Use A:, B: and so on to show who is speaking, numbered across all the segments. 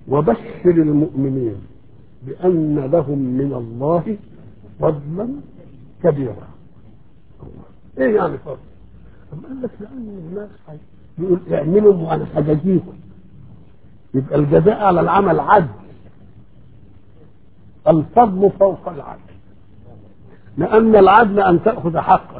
A: وبشر المؤمنين بأن لهم من الله فضلا كبيرا ايه يعني فضل؟ أما قال لك لأن الناس حي- بيقول اعملوا وانا هجازيكم يبقى الجزاء على العمل عدل الفضل فوق العدل لأن العدل أن تأخذ حقك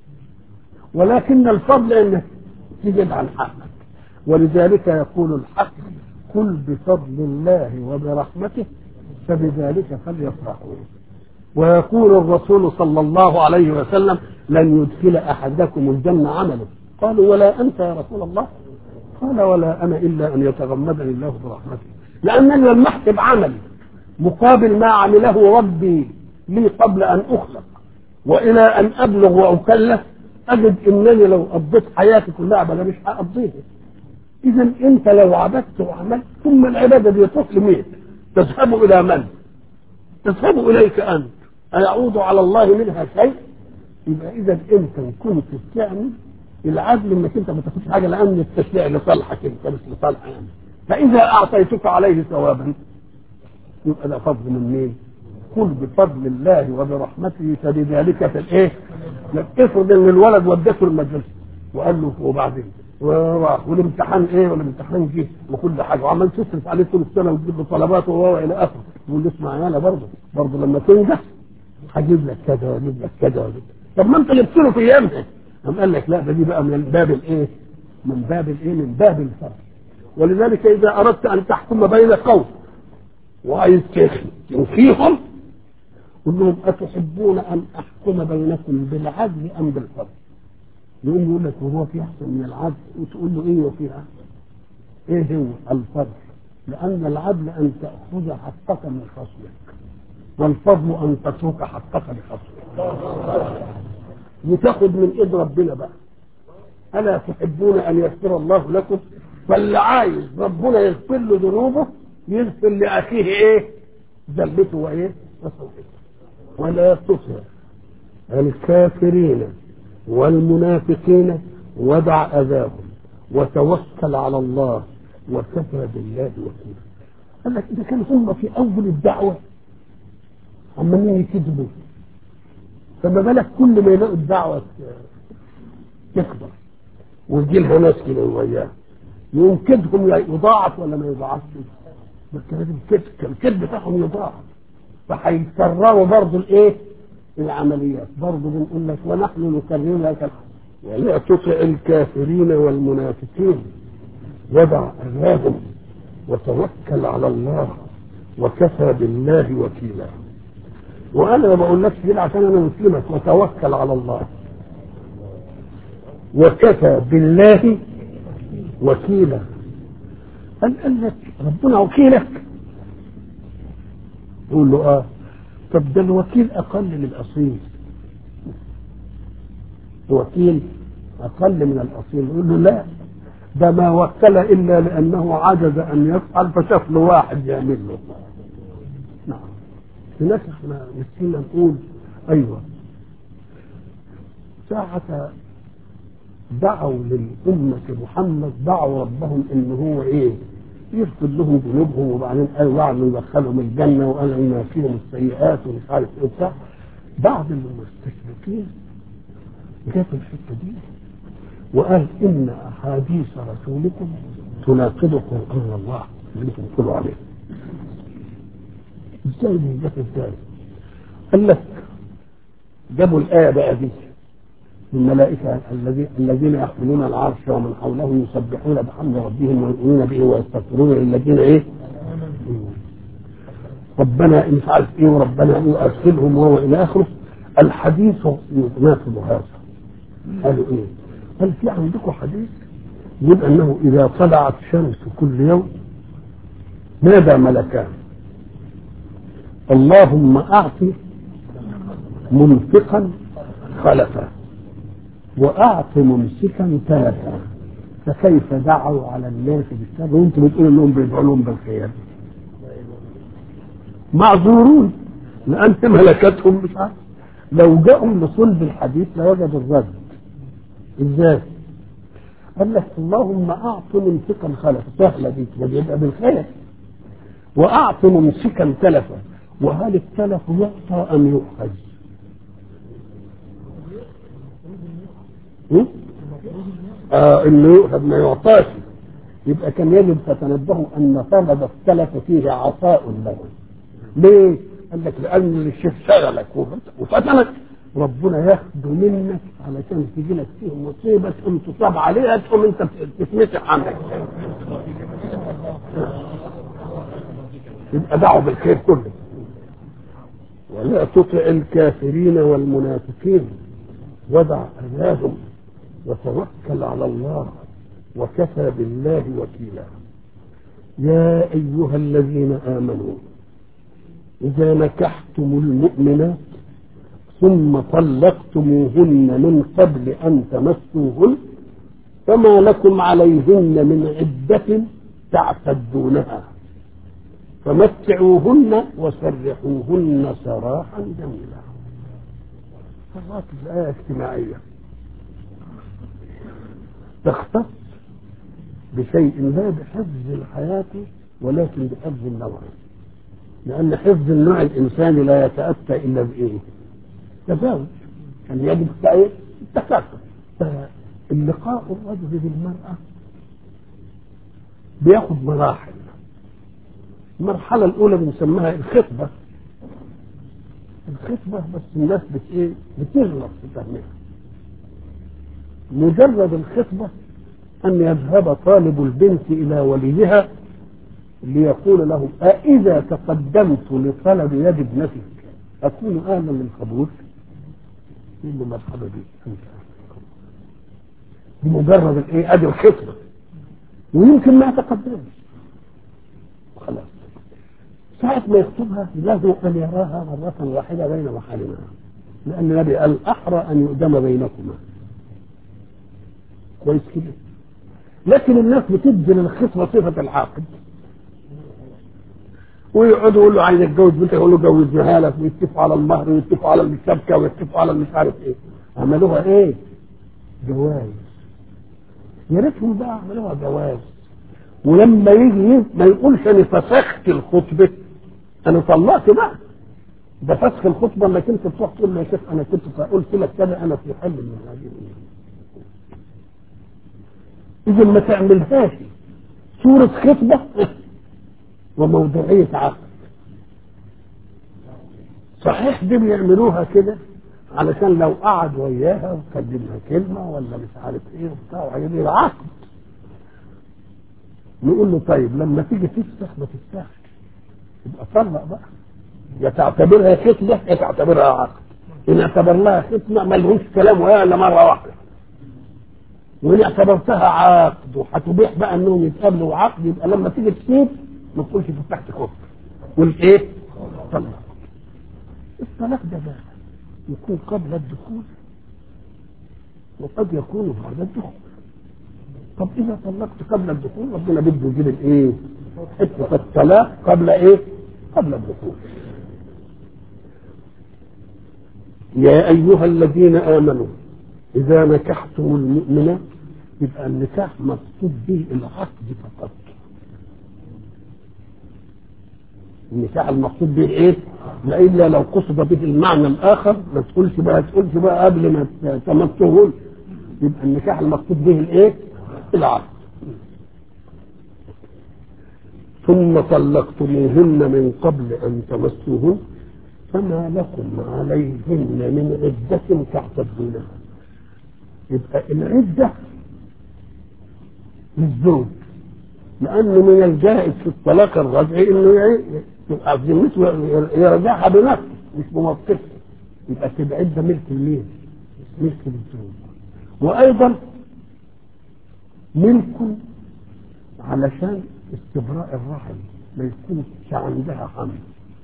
A: ولكن الفضل أنك تجد عن حقك ولذلك يقول الحق قل بفضل الله وبرحمته فبذلك فليفرحوا ويقول الرسول صلى الله عليه وسلم لن يدخل أحدكم الجنة عمله قالوا ولا أنت يا رسول الله قال ولا أنا إلا أن يتغمدني الله برحمته لأنني لمحت بعملي مقابل ما عمله ربي لي قبل أن أخلق وإلى أن أبلغ وأكلف أجد أنني لو قضيت حياتي كلها بلا مش هقضيها إذا أنت لو عبدت وعملت ثم العبادة دي تروح لمين؟ تذهب إلى من؟ تذهب إليك أنت أيعود على الله منها شيء؟ يبقى إذا أنت إن كنت بتعمل العدل انك انت ما تاخدش حاجه لان التشريع لصالحك انت مش لصالح يعني فاذا اعطيتك عليه ثوابا يبقى ده فضل من مين؟ قل بفضل الله وبرحمته فبذلك فالايه؟ افرض ان الولد ودته المدرسه وقال له وبعدين وراح والامتحان ايه والامتحان جه وكل حاجه وعمال تصرف عليه طول السنه وتجيب له طلبات وهو الى اخره يقول له اسمع يالا برضه برضه لما تنجح هجيب لك كذا واجيب لك كذا واجيب لك طب ما انت جبت له في ايامها قام قال لك لا ده دي بقى من باب الايه؟ من باب الايه؟ من باب الفرق ولذلك اذا اردت ان تحكم بين قوم وعايز تنفيهم قل لهم اتحبون ان احكم بينكم بالعدل ام بالفضل؟ يقوم يقول لك وهو في احسن من العدل وتقول له ايه وفي احسن؟ ايه هو الفضل؟ لان العدل ان تاخذ حقك من خصمك والفضل ان تترك حقك لخصمك وتاخد من ايد ربنا بقى الا تحبون ان يغفر الله لكم فاللي عايز ربنا يغفر له ذنوبه يغفر لاخيه ايه ذنبته وايه وسوءته ولا تطع الكافرين والمنافقين ودع اذاهم وتوكل على الله وكفى بالله وكيلا قال لك اذا كانوا هم في اول الدعوه عمالين يكذبوا فما بالك كل ما يلاقوا الدعوة تكبر ويجي لها ناس كده وياها يقوم كدهم يضاعف ولا ما يضاعفش؟ بس لازم الكذب الكذب بتاعهم يضاعف فهيكرروا برضه الايه؟ العمليات برضه بنقول لك ونحن نكرر لك ولا تطع الكافرين والمنافقين ودع اذاهم وتوكل على الله وكفى بالله وكيلا وانا ما بقولكش كده عشان انا مسلمك وتوكل على الله وكفى بالله وكيلا قال قال لك ربنا وكيلك يقول له اه طب ده الوكيل اقل من الاصيل الوكيل اقل من الاصيل يقول له لا ده ما وكل الا لانه عجز ان يفعل فشاف له واحد يعمل له نعم هناك احنا نسينا نقول ايوه ساعة دعوا للأمة محمد دعوا ربهم إن هو إيه؟ يغفر لهم ذنوبهم وبعدين قال وعد يدخلهم الجنة وقال إن فيهم السيئات ومش عارف إيه وبتاع بعض المستشرقين جاب الحتة دي وقال إن أحاديث رسولكم تناقض قرآن الله اللي انتم بتقولوا عليه ازاي دي جت ازاي؟ قال لك جابوا الآية بقى دي الملائكة الذين الذين يحملون العرش ومن حوله يسبحون بحمد ربهم ويؤمنون به ويستغفرون للذين ايه؟ ربنا مش عارف ايه وربنا ايه ادخلهم وهو الى اخره الحديث يناسب هذا قالوا ايه؟ قال في عندكم حديث يقول انه اذا طلعت شمس كل يوم نادى ملكان اللهم اعط منفقا خلفا واعط ممسكا تلفا فكيف دعوا على الناس بالشر وانتم بتقولوا انهم بيدعوا لهم بالخير معذورون لان ملكتهم مش عارف لو جاءوا لصلب الحديث لوجدوا الرد ازاي؟ قال لك اللهم اعط منفقا خلفا سهله دي يبقى بالخير وأعط ممسكا تلفا وهل التلف يعطى أم يؤخذ؟ م? آه انه يؤخذ ما يعطاش يبقى كان يجب تتنبهوا ان طلب التلف فيه عطاء له ليه؟ قال لك لان الشيخ شغلك وفتنك ربنا ياخده منك علشان تجي لك فيه مصيبه تقوم تصاب عليها تقوم انت تتمسح عنك يبقى دعوا بالخير كله ولا تطع الكافرين والمنافقين ودع اذاهم وتوكل على الله وكفى بالله وكيلا يا ايها الذين امنوا اذا نكحتم المؤمنات ثم طلقتموهن من قبل ان تمسوهن فما لكم عليهن من عده تعتدونها فمتعوهن وسرحوهن سراحا جميلا مرات الآية اجتماعية تختص بشيء لا بحفظ الحياة ولكن بحفظ النوع لأن حفظ النوع الإنساني لا يتأتى إلا بإيه؟ تزاوج يعني يجب التكاثر فاللقاء الرجل بالمرأة بياخد مراحل المرحلة الأولى بنسميها الخطبة الخطبة بس الناس بت إيه؟ بتغلط في فهمها مجرد الخطبة أن يذهب طالب البنت إلى وليها ليقول له أإذا تقدمت لطلب يد ابنتك أكون أهلا للقبول؟ يقول له مرحبا بك أنت بمجرد الإيه؟ أدي الخطبة ويمكن ما يتقدمش خلاص ساعة ما يخطبها لازم أن يراها مرة واحدة بين محارمها لأن النبي قال أحرى أن يؤدم بينكما كويس كده لكن الناس بتدي للخطبة صفة العاقد ويقعدوا يقول له عايز اتجوز بنتك يقول له جوزناها لك ويتفقوا على المهر ويتفقوا على الشبكه ويتفقوا على مش عارف ايه عملوها ايه؟ جواز يا ريتهم بقى عملوها جواز ولما يجي ما يقولش انا فسخت الخطبه انا طلقت بقى ده فسخ الخطبه انك انت تروح تقول يا شيخ انا كنت قلت لك كذا انا في حل من هذه اذا ما تعملهاش صوره خطبه وموضوعيه عقد صحيح دي بيعملوها كده علشان لو قعد وياها وكلمها كلمه ولا مش عارف ايه وبتاع وهيجي عقد نقول له طيب لما تيجي تفتح ما تفتحش يبقى طلق بقى يا تعتبرها ختمه يا تعتبرها عقد ان اعتبرناها ختمه ما لهمش كلام وهي الا مره واحده وان اعتبرتها عقد وهتبيح بقى انهم يتقابلوا عقد يبقى لما تيجي تسيب ما تقولش فتحت خط قول ايه؟ طلق الطلاق ده بقى يكون قبل الدخول وقد يكون بعد الدخول طب اذا طلقت قبل الدخول ربنا بده يجيب الايه؟ حته الطلاق قبل ايه؟ قبل الدخول. يا ايها الذين امنوا اذا نكحتم المؤمنات يبقى النكاح مقصود به العقد فقط. النكاح المقصود به ايه؟ الا لو قصد به المعنى الاخر ما تقولش بقى تقولش بقى قبل ما تمسهن يبقى النكاح المقصود به الايه؟ العقد ثم طلقتموهن من قبل ان تمسوهن فما لكم عليهن من عدة تعتدونها يبقى العدة للزوج لأنه من الجائز في الطلاق الرجعي إنه يبقى ذمته يرجعها بنفسه مش بموقفه يبقى تبقى عدة ملك لمين؟ ملك للزوج وأيضا ملك علشان استبراء الرحم ما يكونش عندها حمل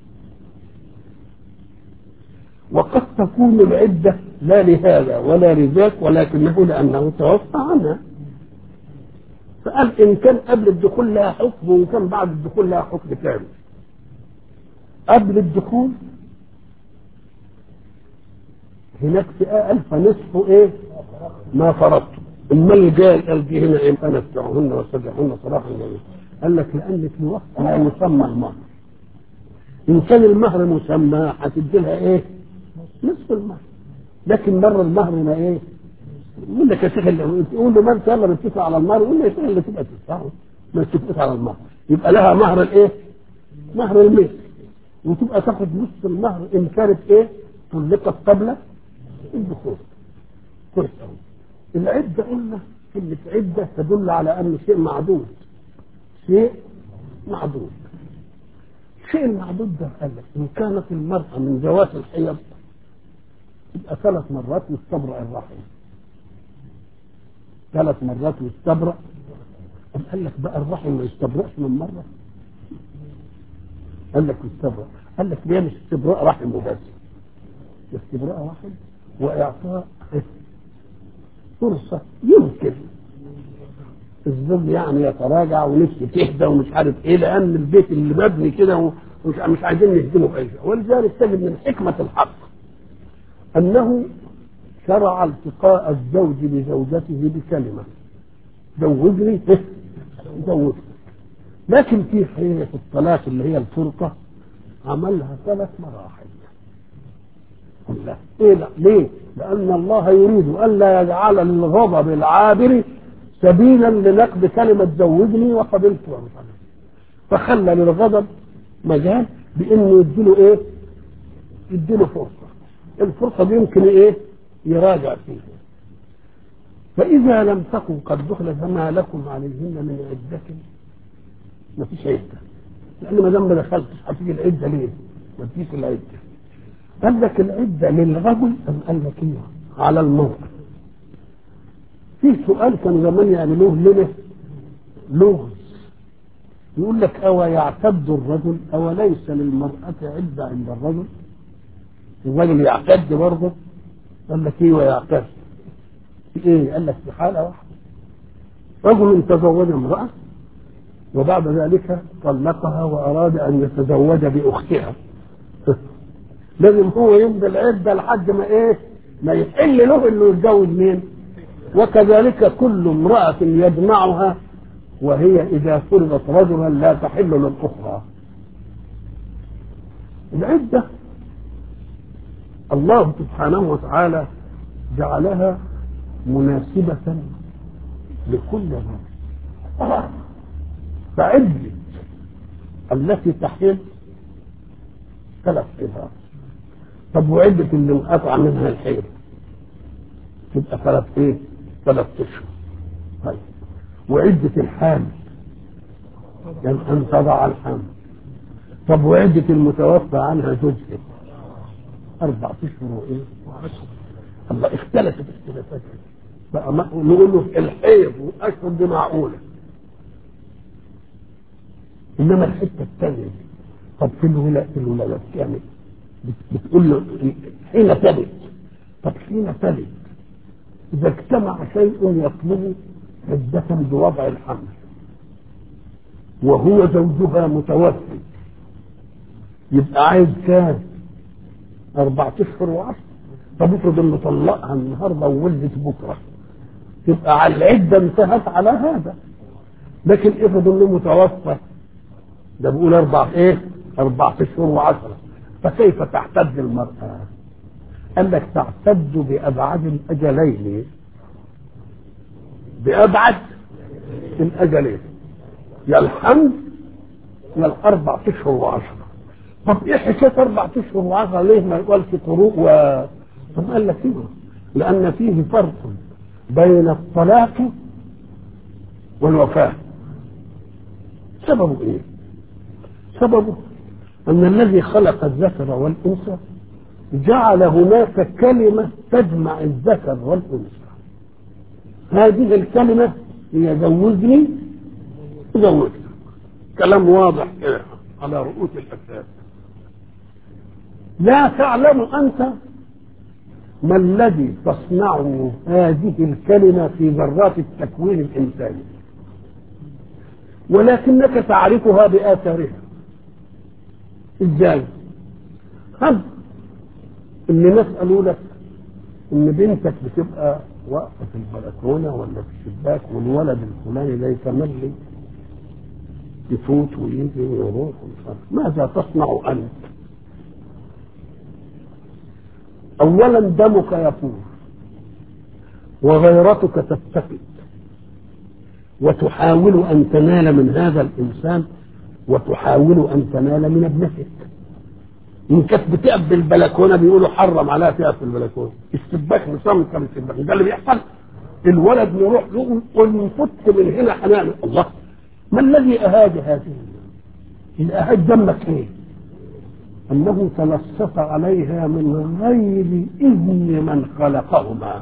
A: وقد تكون العدة لا لهذا ولا لذاك ولكنه لأنه توفى عنها فقال إن كان قبل الدخول لها حكم وإن كان بعد الدخول لها حكم ثاني قبل الدخول هناك في قال فنصف ايه ما فرضتم المال جاء قال دي هنا ايه فنستعهن وسجعهن صراحه جميلا قال لك لأن في وقت لا يسمى المهر إن كان المهر مسمى هتدي لها إيه؟ نصف المهر لكن مر المهر ما إيه؟ يقول لك يا شيخ اللي يقول له ما انت يلا نتفق على المهر يقول له يا شيخ اللي تبقى تدفعه ما اتفقت على المهر يبقى لها مهر الايه؟ مهر المثل وتبقى تاخد نصف المهر ان كانت ايه؟ طلقت قبل الدخول كويس قوي العده قلنا كلمه عده تدل على ان شيء معدود شيء معدود الشيء المعدود ده قال لك ان كانت المراه من ذوات الحيض تبقى ثلاث مرات واستبرأ الرحم ثلاث مرات واستبرأ طب قال لك بقى الرحم ما يستبرأش من مرة قال لك يستبرأ قال لك ليه مش استبراء رحم وبس استبراء رحم وإعطاء فرصة يمكن الزوج يعني يتراجع ونفسه تهدى ومش عارف ايه لان البيت اللي مبني كده ومش مش عايزين نهدمه باي شيء ولذلك تجد من حكمه الحق انه شرع التقاء الزوج بزوجته بكلمه زوجني زوجني لكن في حين الطلاق اللي هي الفرقه عملها ثلاث مراحل لا ايه لا ليه؟ لان الله يريد الا يجعل للغضب العابر سبيلا لنقد كلمه زوجني وقبلت ومش عارف فخلى للغضب مجال بانه يديله ايه؟ يديله فرصه الفرصه دي يمكن ايه؟ يراجع فيها فإذا لم تكن قد دخل فما لكم عليهن من عدة ما فيش عدة لأن ما دام ما دخلتش هتيجي العدة ليه؟ ما فيش العدة قال لك العدة للرجل أم قال لك إيه؟ على المرأة في سؤال كان زمان يعملوه لنا لغز يقول لك أو يعتد الرجل أو ليس للمرأة عدة عند الرجل الرجل يعتد برضه قال لك ايه ويعتد في ايه قال لك في حاله واحده رجل تزوج امراه وبعد ذلك طلقها واراد ان يتزوج باختها لازم هو يمضي العده لحد ما ايه ما يحل له انه يتزوج مين وكذلك كل امراه يجمعها وهي اذا فرضت رجلا لا تحل للاخرى العده الله سبحانه وتعالى جعلها مناسبة لكل ذلك فعدة التي تحل ثلاث حيضات طب وعدة اللي انقطع منها الحيض تبقى ثلاث ايه؟ ثلاث اشهر طيب وعدة الحامل يعني ان تضع الحمل طب وعدة المتوفى عنها زوجها أربع أشهر وإيه؟ الله اختلفت اختلافات بقى ما نقول له الحيض والأشهر دي معقولة إنما الحتة الثانية طب في الولادة في الولادة يعني بتقول له حين تلد طب حين تلد إذا اجتمع شيء يطلب عدة بوضع الحمل وهو زوجها متوفي يبقى عايز كام؟ أربعة أشهر وعشر طب افرض إنه طلقها النهارده وولدت بكرة تبقى على العدة انتهت على هذا لكن افرض إنه متوفى ده بيقول أربع إيه؟ أربعة أشهر وعشرة فكيف تعتد المرأة؟ قال لك تعتد بأبعد الأجلين بأبعد الأجلين يا الحمل يا الأربع أشهر وعشرة طب ايه حكايه اربع اشهر وعشرة ليه ما يقالش طروق و طب قال لك كده لان فيه فرق بين الطلاق والوفاه سببه ايه؟ سببه ان الذي خلق الذكر والانثى جعل هناك كلمه تجمع الذكر والانثى هذه الكلمه هي زوجني زوجني كلام واضح كده على رؤوس الاساس لا تعلم أنت ما الذي تصنعه هذه الكلمة في ذرات التكوين الإنساني ولكنك تعرفها بآثارها إزاي؟ هل إن ناس قالوا لك إن بنتك بتبقى واقفة في البلكونة ولا في الشباك والولد الفلاني ده يتملي يفوت ويجي ويروح ماذا تصنع انت اولا دمك يفور وغيرتك تفتقد وتحاول ان تنال من هذا الانسان وتحاول ان تنال من ابنتك ان كانت بتقف بالبلكونه بيقولوا حرم عليها تقف في البلكونه السباك نظام كان السباك ده اللي بيحصل الولد يروح يقول ونفت من هنا هنعمل الله ما الذي اهاج هذه الاهاج دمك ايه انه تلصق عليها من غير اذن من خلقهما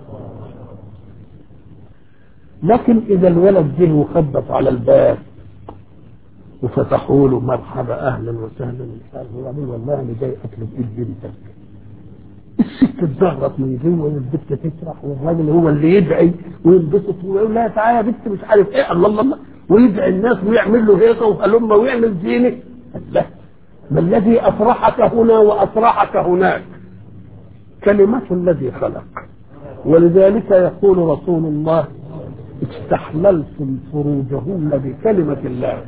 A: لكن اذا الولد جه وخبط على الباب وفتحوا له مرحبا اهلا وسهلا مش عارف وبعدين والله انا جاي اطلب ايد بنتك الست اتزغرط من جوه والبت تسرح والراجل هو اللي يدعي وينبسط ويقول لها تعالى يا بنت مش عارف ايه الله الله الله ويدعي الناس ويعمل له هيصه وهلم ويعمل زينه لا ما الذي افرحك هنا وافرحك هناك كلمة الذي خلق ولذلك يقول رسول الله استحللتم فروجهن بكلمة الله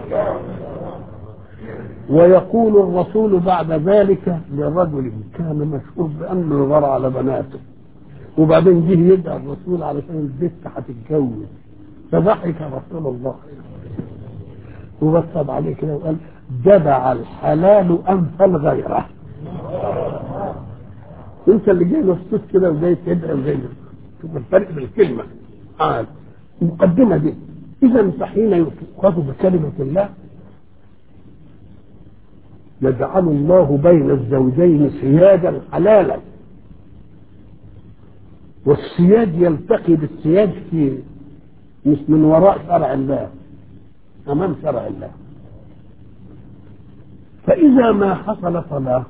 A: ويقول الرسول بعد ذلك لرجل كان مشهور بأنه يغار على بناته وبعدين جه يدعي الرسول علشان البنت هتتجوز فضحك رسول الله وبصب عليه كده وقال جدع الحلال أنفى الغيرة انت اللي جاي مبسوط كده وجاي تدعي وجاي شوف الفرق بالكلمه قال المقدمه دي اذا فحين يؤخذ بكلمه الله يجعل الله بين الزوجين سياجا حلالا والسياج يلتقي بالسياج في مش من وراء شرع الله امام شرع الله فاذا ما حصل طلاق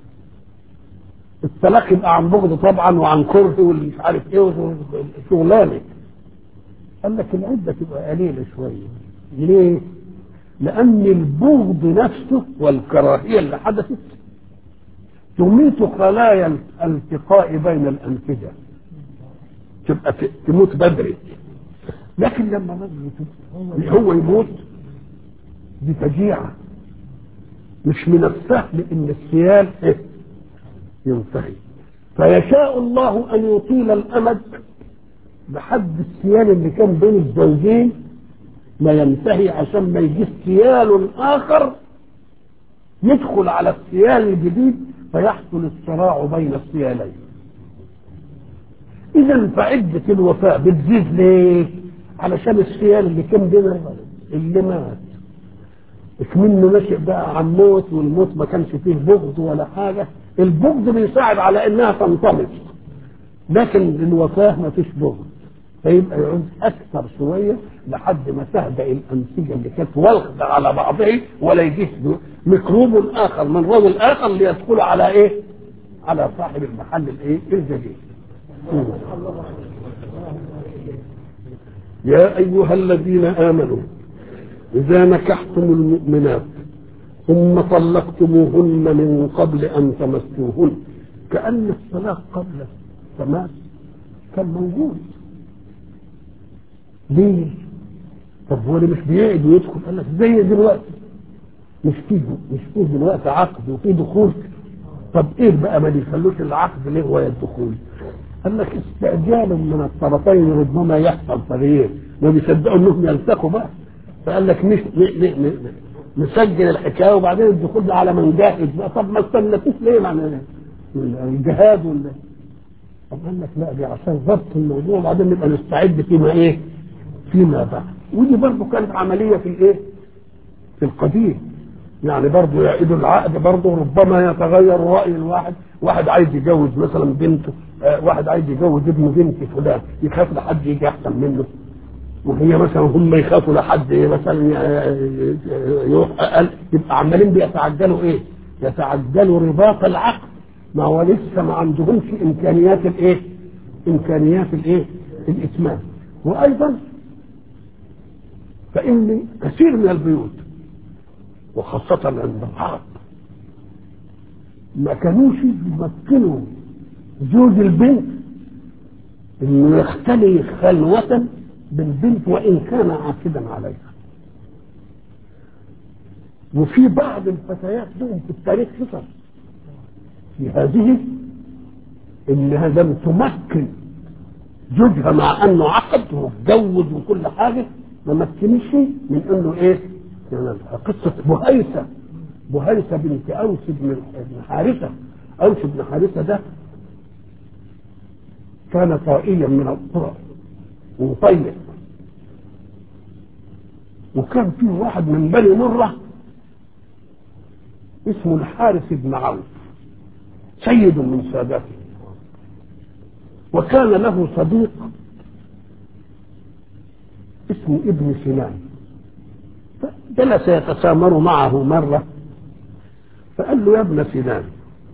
A: الطلاق يبقى عن بغض طبعا وعن كره واللي مش عارف ايه شغلانه قال لك العده تبقى قليله شويه ليه؟ لان البغض نفسه والكراهيه اللي حدثت تميت خلايا الالتقاء بين الانسجه تبقى تموت بدري لكن لما الرجل هو يموت دي فجيعه مش من السهل ان السيال إيه؟ ينتهي فيشاء الله ان يطيل الامد لحد السيال اللي كان بين الزوجين ما ينتهي عشان ما يجيش سيال اخر يدخل على السيال الجديد فيحصل الصراع بين السيالين اذا فعدة الوفاء بتزيد ليه علشان السيال اللي كان بين اللي مات منه نشئ بقى عن موت والموت ما كانش فيه بغض ولا حاجة البغض بيساعد على انها تنطلق لكن الوفاة ما فيش بغض فيبقى يعود اكثر شوية لحد ما تهدأ الانسجة اللي كانت والخة على بعضه ولا يجيش ميكروب اخر من رجل اخر ليدخل على ايه على صاحب المحل الايه الجديد يا ايها الذين امنوا إذا نكحتم المؤمنات ثم طلقتموهن من قبل أن تمسوهن كأن الطلاق قبل التماس كان موجود ليه؟ طب هو اللي مش بيقعد ويدخل قال لك زي دلوقتي مش فيه مش فيه دلوقتي عقد وفيه دخول طب ايه بقى ما بيخلوش العقد ليه هو الدخول؟ قال لك استعجال من الطرفين ربما يحصل تغيير ما بيصدقوا انهم يلتقوا بقى فقال لك مش نسجل الحكايه وبعدين الدخول على من جاهز بقى طب ما استنتوش ليه معنى الجهاد ولا طب قال لك لا دي عشان ضبط الموضوع وبعدين نبقى نستعد فيما ايه؟ فيما بعد ودي برضه كانت عمليه في الايه؟ في القديم يعني برضه يعيدوا العقد برضه ربما يتغير راي الواحد واحد عايز يجوز مثلا بنته آه واحد عايز يجوز ابن بنت فلان يخاف لحد يجي احسن منه وهي مثلا هم يخافوا لحد مثلا يروح اقل يبقى عمالين بيتعجلوا ايه؟ يتعجلوا رباط العقد ما هو لسه ما عندهمش امكانيات الايه؟ امكانيات الايه؟ الاتمام وايضا فان كثير من البيوت وخاصة عند العرب ما كانوش يمكنوا زوج البنت انه يختلي خلوة بالبنت وان كان عاقدا عليها وفي بعض الفتيات لهم في التاريخ قصص في هذه انها لم تمكن زوجها مع انه عقد واتجوز وكل حاجه ما مكنش من انه ايه؟ يعني قصه بهيسه بهيسه بنت اوس بن بن حارثه اوس بن حارثه ده كان طائيا من القرى ومطيع وكان فيه واحد من بني مره اسمه الحارث بن عوف سيد من ساداته وكان له صديق اسمه ابن سنان فجلس يتسامر معه مرة فقال له يا ابن سنان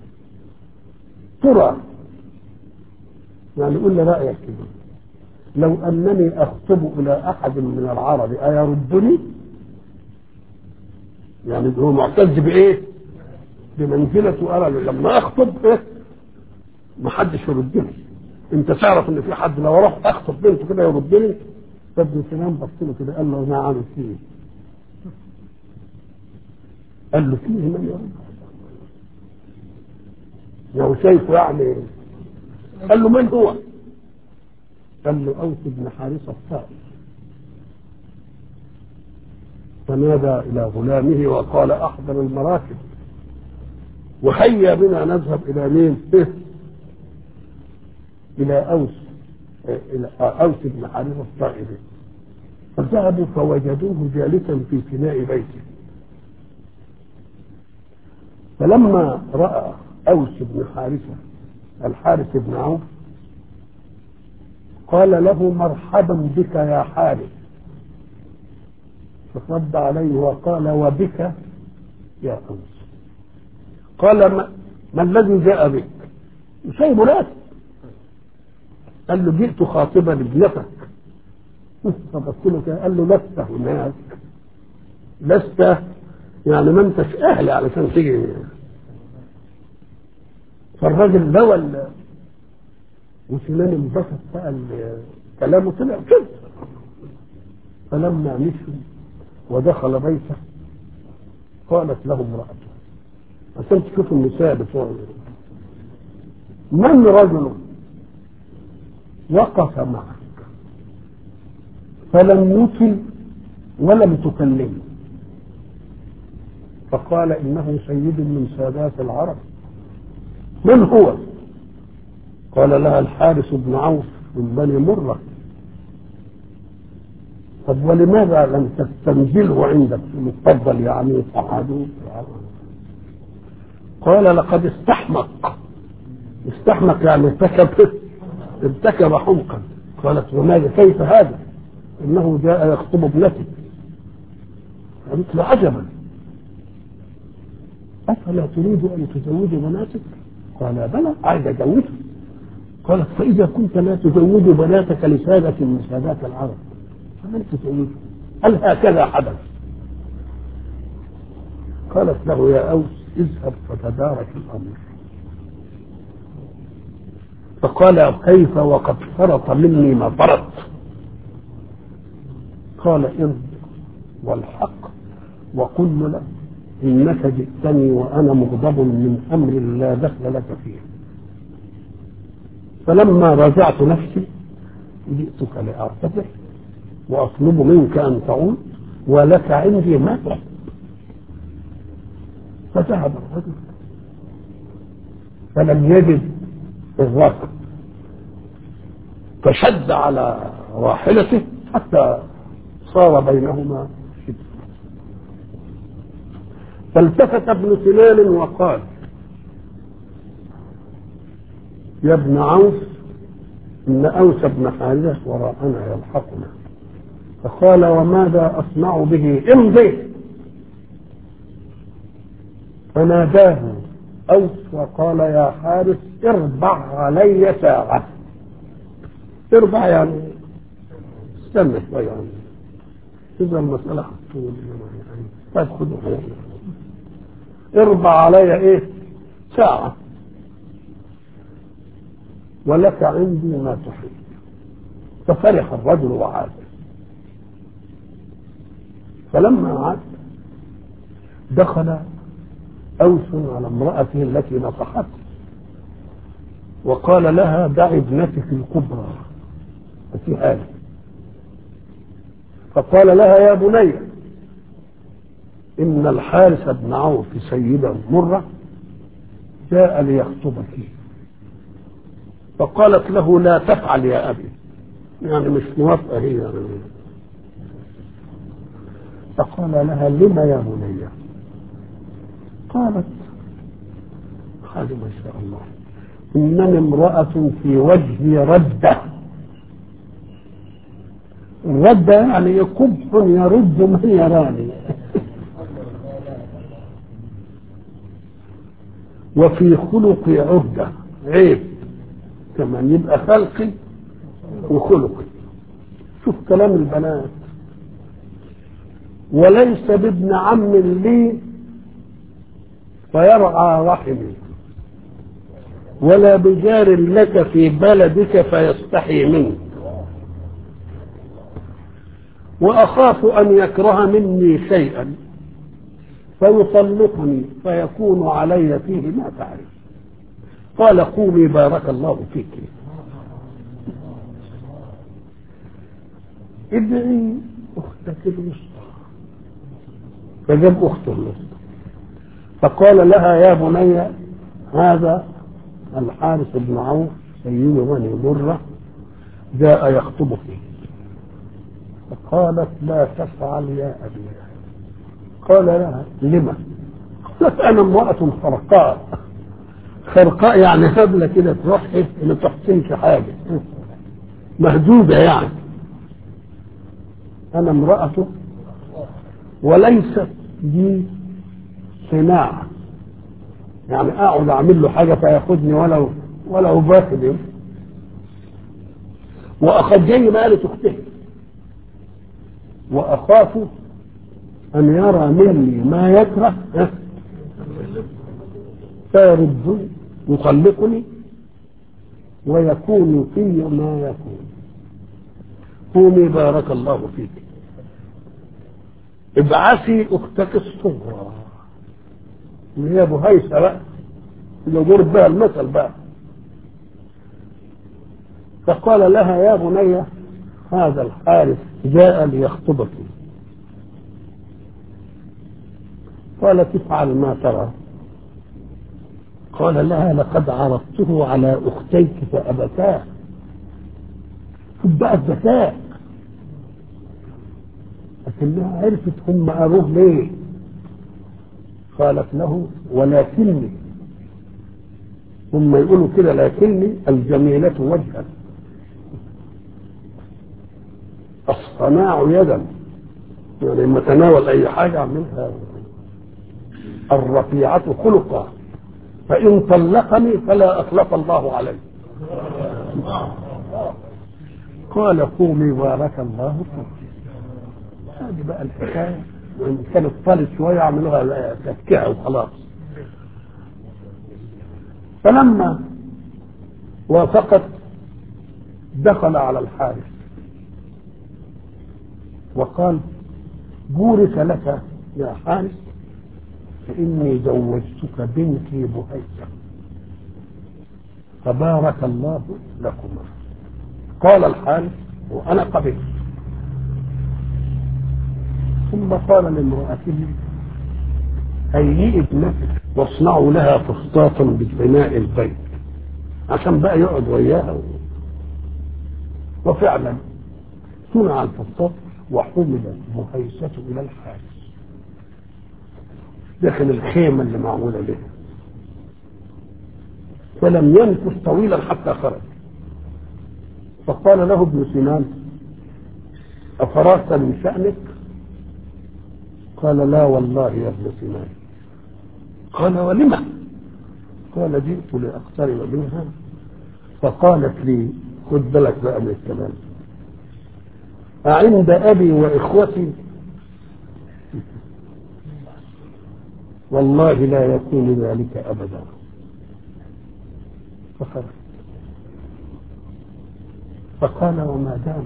A: ترى يعني قول لي رأيك كده لو أنني أخطب إلى أحد من العرب أيردني؟ يعني هو معتز بإيه؟ بمنزلته أنا لما أخطب إيه؟ ما حدش يردني أنت تعرف إن في حد لو أروح أخطب بنته كده يردني فابن سنان بص له كده قال له نعم فيه قال له فيه من يرد لو شايفه يعني قال له من هو؟ قال له أوس بن حارثة الطائي فنادى إلى غلامه وقال أحضر المراكب وهيا بنا نذهب إلى مين؟ إيه؟ إلى أوس إلى أوس بن حارثة الطائي فذهبوا فوجدوه جالسا في فناء بيته فلما رأى أوس بن حارثة الحارث بن عوف قال له مرحبا بك يا حارث فرد عليه وقال وبك يا أوس قال ما, ما الذي جاء بك شيء مناسب قال له جئت خاطبا ابنتك فبص له كده قال له لست هناك لست يعني ما انتش اهلي علشان تيجي فالراجل لوى وسنان انبسط بقى كلامه طلع كده فلما مشوا ودخل بيته قالت له امرأته عشان تشوفوا النساء بتوع من رجل وقف معك فلم يطل ولم تكلمه فقال انه سيد من سادات العرب من هو قال لها الحارث بن عوف من بني مرة طب ولماذا لم تستنزله عندك تفضل يا عمي صعدوا قال لقد استحمق استحمق يعني ارتكب ارتكب حمقا قالت وماذا كيف هذا انه جاء يخطب ابنتي قالت له عجبا افلا تريد ان تزوج بناتك قال بلى عايز اجوزها قالت فاذا كنت لا تزوج بناتك لسادة من سادات العرب فمن تزوجه هل هكذا حدث قالت له يا اوس اذهب فتدارك الامر فقال كيف وقد فرط مني ما فرط قال ارض والحق وقل له انك جئتني وانا مغضب من امر لا دخل لك فيه فلما رجعت نفسي جئتك لارتفع واطلب منك ان تعود ولك عندي ما تحب فذهب الرجل فلم يجد الركب فشد على راحلته حتى صار بينهما شد فالتفت ابن سنان وقال يا ابن عوف ان اوس بن حارثه وراءنا يلحقنا فقال وماذا اصنع به امضي فناداه اوس وقال يا حارث اربع علي ساعه اربع يعني استنى شويه يعني إذا المسألة حطول يعني طيب خذوها يعني اربع علي إيه ساعة ولك عندي ما تحب ففرح الرجل وعاد فلما عاد دخل أوس على امرأته التي نصحته وقال لها دع ابنتك الكبرى في هذا فقال لها يا بني إن الحارث بن عوف سيدا مرة جاء ليخطبك فقالت له لا تفعل يا أبي يعني مش موافقة هي يعني فقال لها لم يا بني قالت قال ما شاء الله إنني امرأة في وجهي ردة الردة يعني قبح يرد من يراني وفي خلقي عهدة عيب كمان يبقى خلقي وخلقي شوف كلام البنات وليس بابن عم لي فيرعى رحمي ولا بجار لك في بلدك فيستحي منك وأخاف أن يكره مني شيئا فيطلقني فيكون علي فيه ما تعرف قال قومي بارك الله فيك ادعي اختك الوسطى فجاب اخته الوسطى فقال لها يا بني هذا الحارث بن عوف سيد بني مرة جاء يخطبك فقالت لا تفعل يا أبي قال لها لما قالت أنا امرأة خرقاء خرقاء يعني هبلة كده تروح إيه ما تحسنش حاجة مهدودة يعني أنا امرأة وليست دي صناعة يعني أقعد أعمل له حاجة فياخدني ولو ولو باخد وأخذ جاي مالة أخته وأخاف أن يرى مني ما يكره فيرد يطلقني ويكون في ما يكون قومي بارك الله فيك ابعثي اختك الصغرى اللي هي بهيسه بقى اللي ضرب بها المثل بقى فقال لها يا بني هذا الحارث جاء ليخطبك قالت افعل ما ترى قال لها لقد عرضته على اختيك فابتاه شوف بقى الذكاء لكنها عرفت هم ابوه ليه قالت له ولكني هم يقولوا كده لكني الجميلة وجها الصناع يدا يعني لما تناول اي حاجة اعملها الرفيعة خلقا فإن طلقني فلا أطلق الله علي قال قومي بارك الله فيك هذه بقى الحكاية وإن كانت طالت شوية عملوها تفكيها وخلاص فلما وافقت دخل على الحارث وقال بورك لك يا حارث فإني زوجتك بنتي بهيسة فبارك الله لكما قال الحارث وأنا قبلت ثم قال لامرأته هيئي ابنتك واصنعوا لها فسطاطا ببناء البيت عشان بقى يقعد وياها وفعلا صنع الفسطاط وحمل مهيسة إلى الحارس داخل الخيمة اللي معمولة له فلم ينفس طويلا حتى خرج فقال له ابن سنان أفرغت من شأنك قال لا والله يا ابن سنان قال ولم قال جئت لأقترب منها فقالت لي خد بالك بقى من الكلام أعند أبي وإخوتي والله لا يكون ذلك أبدا فخرج فقال وما دام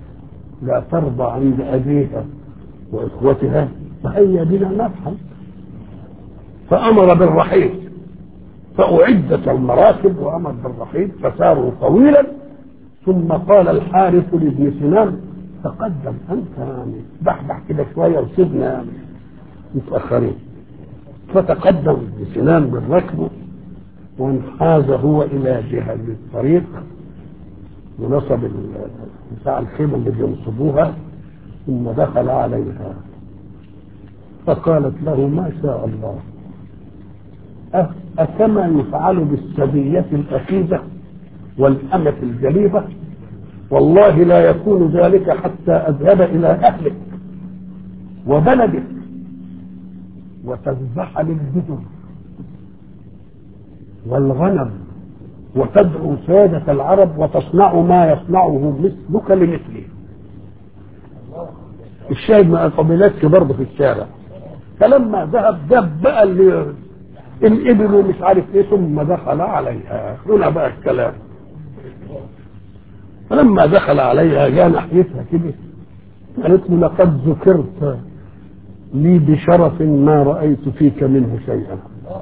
A: لا ترضى عند أبيها وإخوتها فهيا بنا نفعل فأمر بالرحيل فأعدت المراكب وأمر بالرحيل فساروا طويلا ثم قال الحارث لابن سنان تقدم أنت يعني بحبح كده شوية وسيبنا يعني متأخرين فتقدم ابن سنان بالركب وانحاز هو إلى جهة الطريق ونصب بتاع الخيمة اللي بينصبوها ثم دخل عليها فقالت له ما شاء الله أكما يفعل بالسبية الأخيذة والأمة الجليبة والله لا يكون ذلك حتى أذهب إلى أهلك وبلدك وتذبح للجدر والغنم وتدعو سادة العرب وتصنع ما يصنعه مثلك لمثله الشاهد ما قبلتش برضه في الشارع فلما ذهب جاب بقى اللي الابل ومش عارف ايه ثم دخل عليها هنا بقى الكلام فلما دخل عليها جاء ناحيتها كده قالت له لقد ذكرت لي بشرف ما رأيت فيك منه شيئا